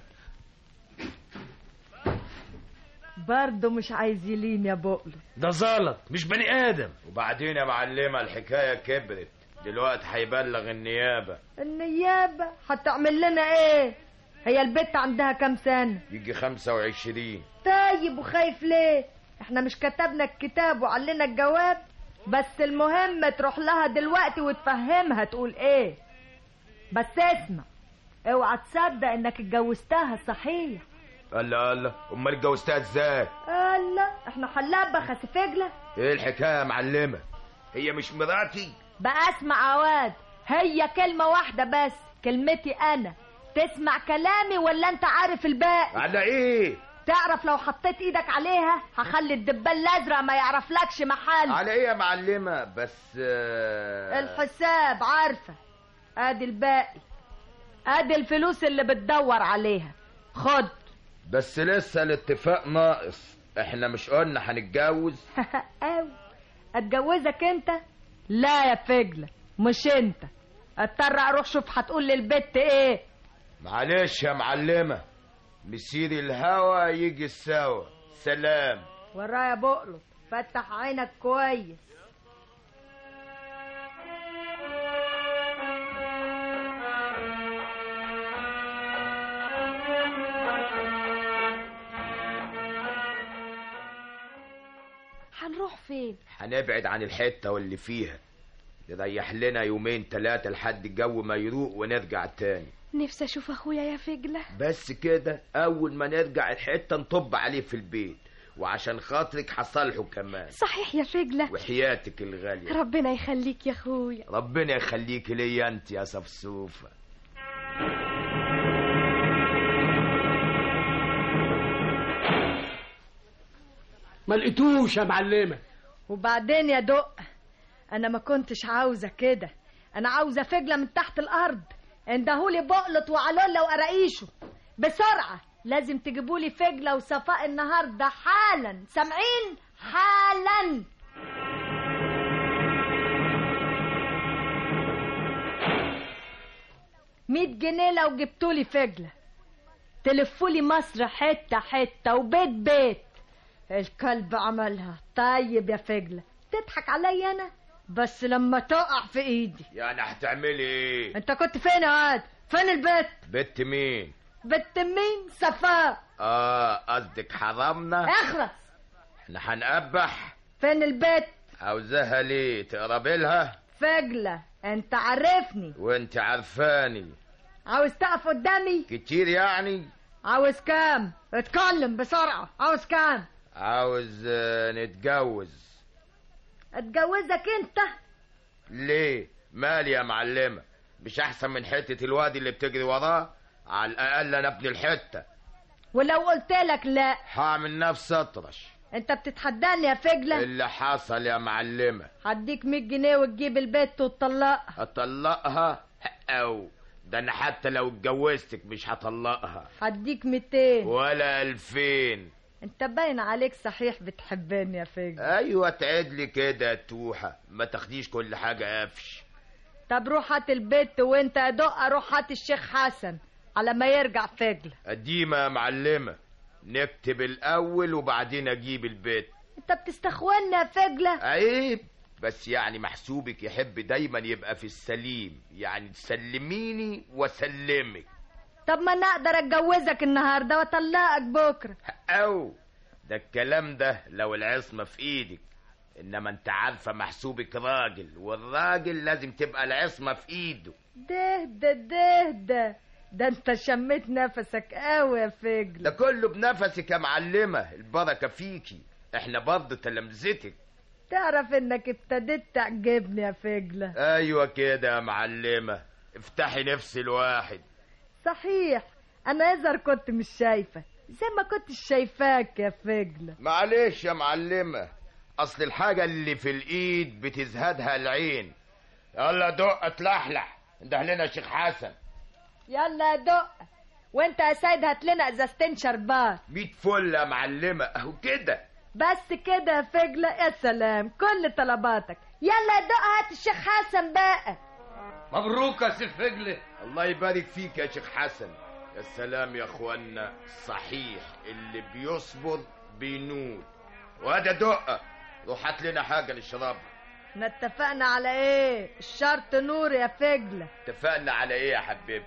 برضه مش عايز يلين يا بقله ده زلط مش بني ادم وبعدين يا معلمة الحكاية كبرت دلوقتي هيبلغ النيابة النيابة هتعمل لنا ايه هي البت عندها كام سنة يجي خمسة وعشرين طيب وخايف ليه احنا مش كتبنا الكتاب وعلينا الجواب بس المهم تروح لها دلوقتي وتفهمها تقول ايه بس اسمع اوعى تصدق انك اتجوزتها صحيح الله الله امال اتجوزتها ازاي الله احنا حلابة خسفجلة ايه الحكاية يا معلمة هي مش مراتي بقى اسمع عواد هي كلمة واحدة بس كلمتي انا تسمع كلامي ولا انت عارف الباقي على ايه تعرف لو حطيت ايدك عليها هخلي الدبان الازرق ما يعرفلكش محل على ايه يا معلمة بس آه، الحساب عارفة ادي الباقي ادي الفلوس اللي بتدور عليها خد بس لسه الاتفاق ناقص احنا مش قلنا هنتجوز أو اتجوزك انت لا يا فجلة مش انت اضطر اروح شوف هتقول للبت ايه معلش يا معلمة مسير الهوى يجي السوا سلام ورايا بقلط فتح عينك كويس هنروح فين هنبعد عن الحتة واللي فيها نريح لنا يومين ثلاثة لحد الجو ما يروق ونرجع تاني نفسي اشوف اخويا يا فجلة بس كده اول ما نرجع الحتة نطب عليه في البيت وعشان خاطرك هصالحه كمان صحيح يا فجلة وحياتك الغالية ربنا يخليك يا اخويا ربنا يخليك ليا انت يا صفصوفة ما لقيتوش يا معلمة وبعدين يا دق انا ما كنتش عاوزة كده انا عاوزة فجلة من تحت الارض اندهولي بقلط وعلولة وقراقيشه بسرعة لازم تجيبولي فجلة وصفاء النهاردة حالا سامعين حالا مية جنيه لو جبتولي فجلة تلفولي مصر حتة حتة وبيت بيت الكلب عملها طيب يا فجلة تضحك عليا انا بس لما تقع في ايدي يعني هتعملي ايه انت كنت فين يا واد فين البيت بنت مين بنت مين صفاء اه قصدك حرمنا اخرس احنا هنقبح فين البيت عاوزاها ليه تقربي لها فجلة انت عارفني وانت عارفاني عاوز تقف قدامي كتير يعني عاوز كام اتكلم بسرعة عاوز كام عاوز آه، نتجوز اتجوزك انت ليه مالي يا معلمة مش احسن من حتة الوادي اللي بتجري وراه على الاقل انا ابن الحتة ولو قلت لك لا هعمل نفسي اطرش انت بتتحداني يا فجلة اللي حصل يا معلمة هديك 100 جنيه وتجيب البت وتطلقها اطلقها او ده انا حتى لو اتجوزتك مش هطلقها هديك 200 ولا الفين انت باين عليك صحيح بتحبني يا فجلة ايوه تعد لي كده يا توحة ما تاخديش كل حاجة قفش طب روح هات البت وانت يا دقة روح هات الشيخ حسن على ما يرجع فجلة قديمة يا معلمة نكتب الاول وبعدين اجيب البيت انت بتستخوني يا فجلة عيب بس يعني محسوبك يحب دايما يبقى في السليم يعني تسلميني واسلمك طب ما انا اقدر اتجوزك النهارده واطلقك بكره او ده الكلام ده لو العصمة في ايدك انما انت عارفة محسوبك راجل والراجل لازم تبقى العصمة في ايده ده ده ده ده ده انت شميت نفسك قوي يا فجل ده كله بنفسك يا معلمة البركة فيكي احنا برضه تلامذتك تعرف انك ابتديت تعجبني يا فجلة ايوه كده يا معلمة افتحي نفس الواحد صحيح انا يظهر كنت مش شايفة زي ما كنت شايفاك يا فجلة معلش يا معلمة اصل الحاجة اللي في الايد بتزهدها العين يلا دق اتلحلح ده لنا شيخ حسن يلا يا دق وانت يا سيد هات لنا ازازتين شربات ميت فل يا معلمة اهو كده بس كده يا فجلة يا سلام كل طلباتك يلا يا دق هات الشيخ حسن بقى مبروك يا سي فجلة الله يبارك فيك يا شيخ حسن يا سلام يا اخوانا صحيح اللي بيصبر بينول وهذا دقة روح هات لنا حاجة نشربها احنا اتفقنا على ايه الشرط نور يا فجلة اتفقنا على ايه يا حبيبتي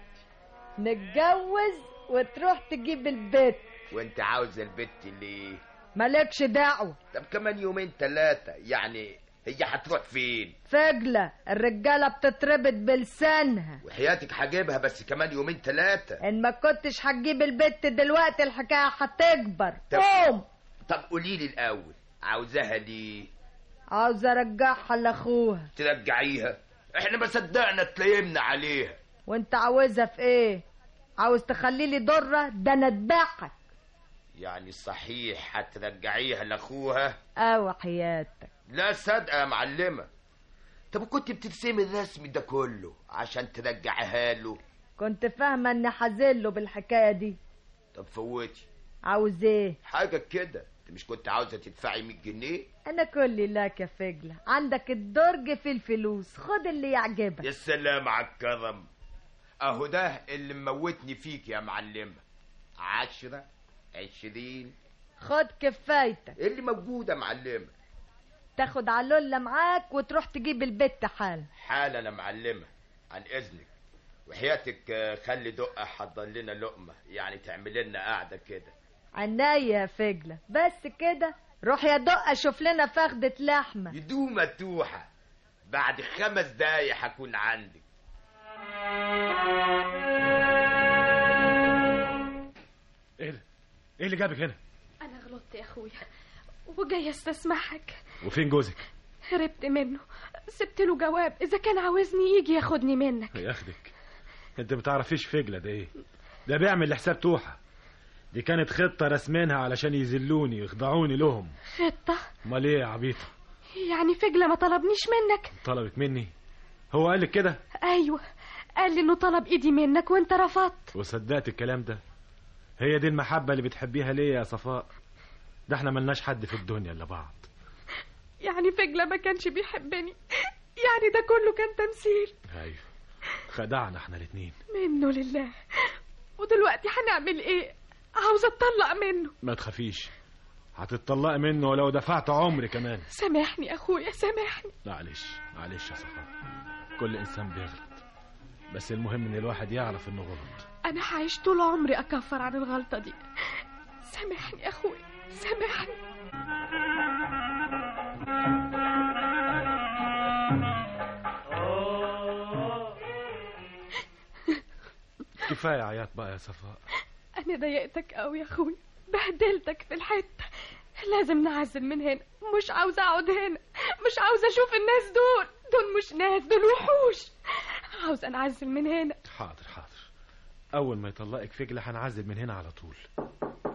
نتجوز وتروح تجيب البيت وانت عاوز البت ليه مالكش دعوة طب كمان يومين ثلاثة يعني هي هتروح فين فجلة الرجالة بتتربط بلسانها وحياتك هجيبها بس كمان يومين ثلاثة ان ما كنتش هتجيب البت دلوقتي الحكاية هتكبر طب- قوم طب قولي لي الاول عاوزاها ليه عاوز ارجعها لاخوها ترجعيها احنا ما صدقنا تلايمنا عليها وانت عاوزها في ايه عاوز تخلي لي ضرة ده انا اذبحك يعني صحيح هترجعيها لاخوها اوي حياتك لا صدقة يا معلمة طب كنت بترسمي الرسم ده كله عشان ترجعها له كنت فاهمة اني حازله بالحكاية دي طب فوتي عاوز ايه حاجة كده انت مش كنت عاوزة تدفعي 100 جنيه انا كل لك يا فجلة عندك الدرج في الفلوس خد اللي يعجبك يا سلام على الكرم اهو ده اللي مموتني فيك يا معلمة عشرة عشرين خد كفايتك اللي موجودة يا معلمة تاخد علولة معاك وتروح تجيب البت حال حالا يا معلمة عن اذنك وحياتك آه، خلي دقة حضر لنا لقمة يعني تعمل لنا قاعدة كده عناية يا فجلة بس كده روح يا دقة شوف لنا فخدة لحمة يدوم متوحة بعد خمس دقايق هكون عندك ايه ده؟ ايه اللي جابك هنا؟ أنا غلطت يا أخويا وجاي استسمحك وفين جوزك؟ هربت منه سبت له جواب إذا كان عاوزني يجي ياخدني منك ياخدك انت بتعرفيش فجلة ده ايه؟ ده بيعمل لحساب توحة دي كانت خطة رسمينها علشان يذلوني ويخضعوني لهم خطة امال ايه يا عبيطة؟ يعني فجلة ما طلبنيش منك طلبت مني هو قال لك كده أيوة قال لي إنه طلب إيدي منك وأنت رفضت وصدقت الكلام ده هي دي المحبة اللي بتحبيها ليه يا صفاء ده احنا ملناش حد في الدنيا الا بعض يعني فجلة ما كانش بيحبني يعني ده كله كان تمثيل ايوه خدعنا احنا الاتنين منه لله ودلوقتي هنعمل ايه عاوزة اتطلق منه ما تخافيش هتتطلقي منه ولو دفعت عمري كمان سامحني اخويا سامحني معلش معلش يا صفاء كل انسان بيغلط بس المهم ان الواحد يعرف انه غلط انا هعيش طول عمري اكفر عن الغلطة دي سامحني اخويا سامحني كفايه عياط بقى يا صفاء انا ضايقتك قوي يا اخويا بهدلتك في الحتة لازم نعزل من هنا مش عاوزة اقعد هنا مش عاوزة اشوف الناس دول دول مش ناس دول وحوش عاوزة انعزل من هنا حاضر حاضر اول ما يطلقك فجلة هنعزل من هنا على طول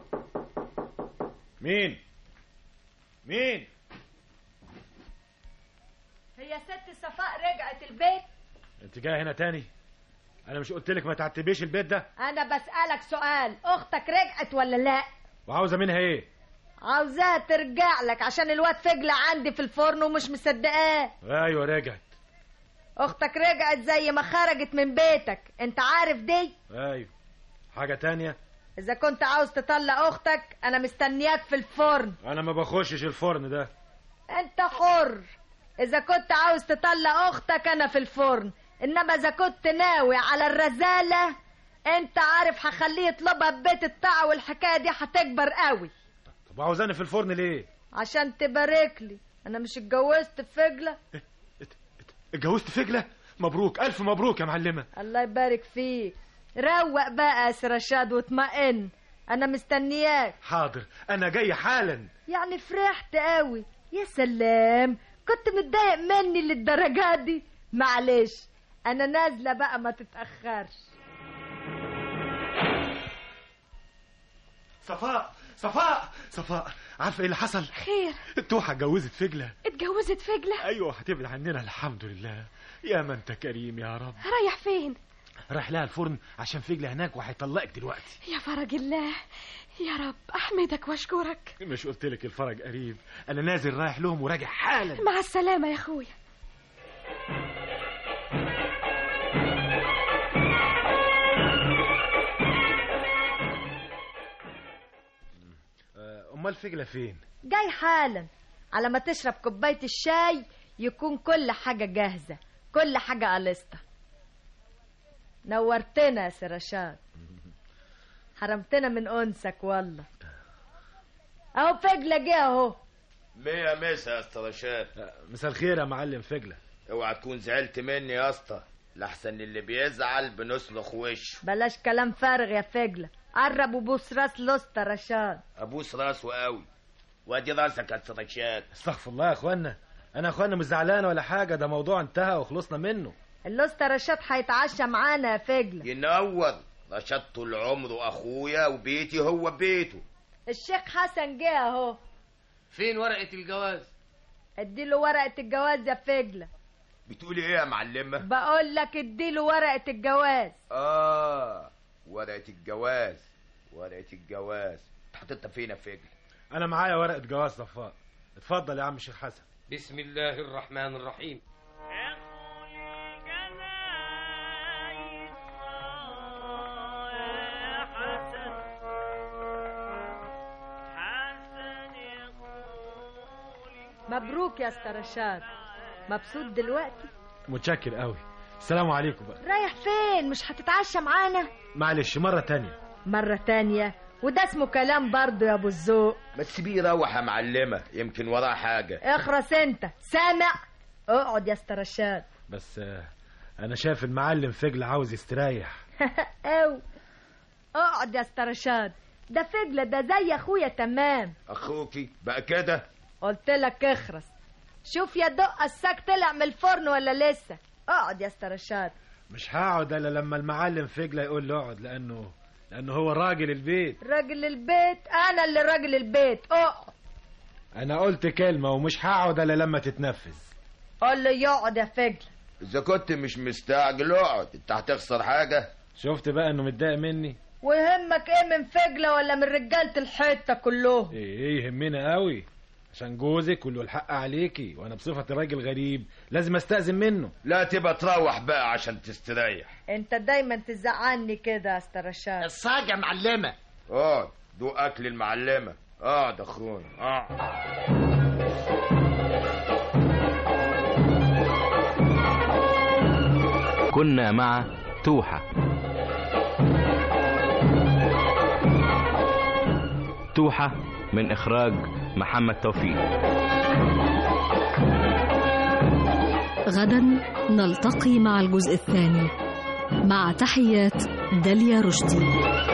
مين مين هي ست صفاء رجعت البيت انت جاي هنا تاني انا مش قلت لك ما تعتبيش البيت ده انا بسألك سؤال اختك رجعت ولا لا وعاوزه منها ايه عاوزاها ترجع لك عشان الواد فجلة عندي في الفرن ومش مصدقاه ايوه رجعت اختك رجعت زي ما خرجت من بيتك انت عارف دي ايوه حاجه تانية اذا كنت عاوز تطلق اختك انا مستنياك في الفرن انا ما بخشش الفرن ده انت حر اذا كنت عاوز تطلق اختك انا في الفرن انما اذا كنت ناوي على الرزالة انت عارف هخليه يطلبها ببيت الطاعة والحكاية دي هتكبر قوي طب عاوزاني في الفرن ليه عشان تبارك لي انا مش اتجوزت فجلة اتجوزت فجله مبروك الف مبروك يا معلمه الله يبارك فيك روق بقى يا سي رشاد واطمئن انا مستنياك حاضر انا جاي حالا يعني فرحت قوي يا سلام كنت متضايق مني للدرجات دي معلش انا نازله بقى ما تتاخرش صفاء صفاء صفاء عارفه ايه اللي حصل خير توحة اتجوزت فجله اتجوزت فجلة ايوه هتبعد عننا الحمد لله يا ما انت كريم يا رب رايح فين رايح لها الفرن عشان فجله هناك وهيطلقك دلوقتي يا فرج الله يا رب احمدك واشكرك مش قلت لك الفرج قريب انا نازل رايح لهم وراجع حالا مع السلامة يا اخويا آه، امال فجله فين جاي حالا على ما تشرب كوبايه الشاي يكون كل حاجه جاهزه كل حاجه قلصته نورتنا يا سي رشاد حرمتنا من انسك والله اهو فجله جه اهو مية مسا يا اسطى رشاد مساء الخير يا معلم فجله اوعى تكون زعلت مني يا اسطى لحسن اللي بيزعل بنسلخ وشه بلاش كلام فارغ يا فجله قرب وبوس راس لسطى رشاد ابوس راسه قوي وادي راسك يا اسطى رشاد استغفر الله يا اخوانا انا يا اخوانا مش زعلان ولا حاجه ده موضوع انتهى وخلصنا منه اللسطى رشاد هيتعشى معانا يا فجله ينور رشاد طول عمره اخويا وبيتي هو بيته الشيخ حسن جه اهو فين ورقة الجواز اديله ورقه الجواز يا فجله بتقولي ايه يا معلمه بقول لك اديله ورقه الجواز اه ورقه الجواز ورقه الجواز حطيتها فين يا فجل انا معايا ورقه جواز صفاء اتفضل يا عم الشيخ حسن بسم الله الرحمن الرحيم مبروك يا استاذ رشاد مبسوط دلوقتي متشكر قوي السلام عليكم بقى رايح فين مش هتتعشى معانا معلش مره تانية مرة تانية وده اسمه كلام برضه يا ابو الذوق ما تسيبيه يروح يا معلمه يمكن وراه حاجه اخرس انت سامع اقعد يا استاذ رشاد بس آه، انا شايف المعلم فجل عاوز يستريح او اقعد يا استاذ رشاد ده فجلة ده زي اخويا تمام اخوكي بقى كده قلت لك اخرس شوف يا دق الساك طلع من الفرن ولا لسه اقعد يا استاذ رشاد مش هقعد الا لما المعلم فجله يقول له اقعد لانه لانه هو راجل البيت راجل البيت انا اللي راجل البيت اقعد انا قلت كلمه ومش هقعد الا لما تتنفذ قول له يقعد يا فجل اذا كنت مش مستعجل اقعد انت هتخسر حاجه شفت بقى انه متضايق مني ويهمك ايه من فجلة ولا من رجالة الحتة كلهم ايه ايه يهمنا قوي عشان جوزك وله الحق عليكي وانا بصفتي راجل غريب لازم استأذن منه لا تبقى تروح بقى عشان تستريح انت دايما تزعلني كده يا استاذ رشاد الصاجة معلمة اقعد دوق اكل المعلمة اقعد يا اخويا اقعد كنا مع توحة توحة من إخراج محمد توفيق غدا نلتقي مع الجزء الثاني مع تحيات داليا رشدي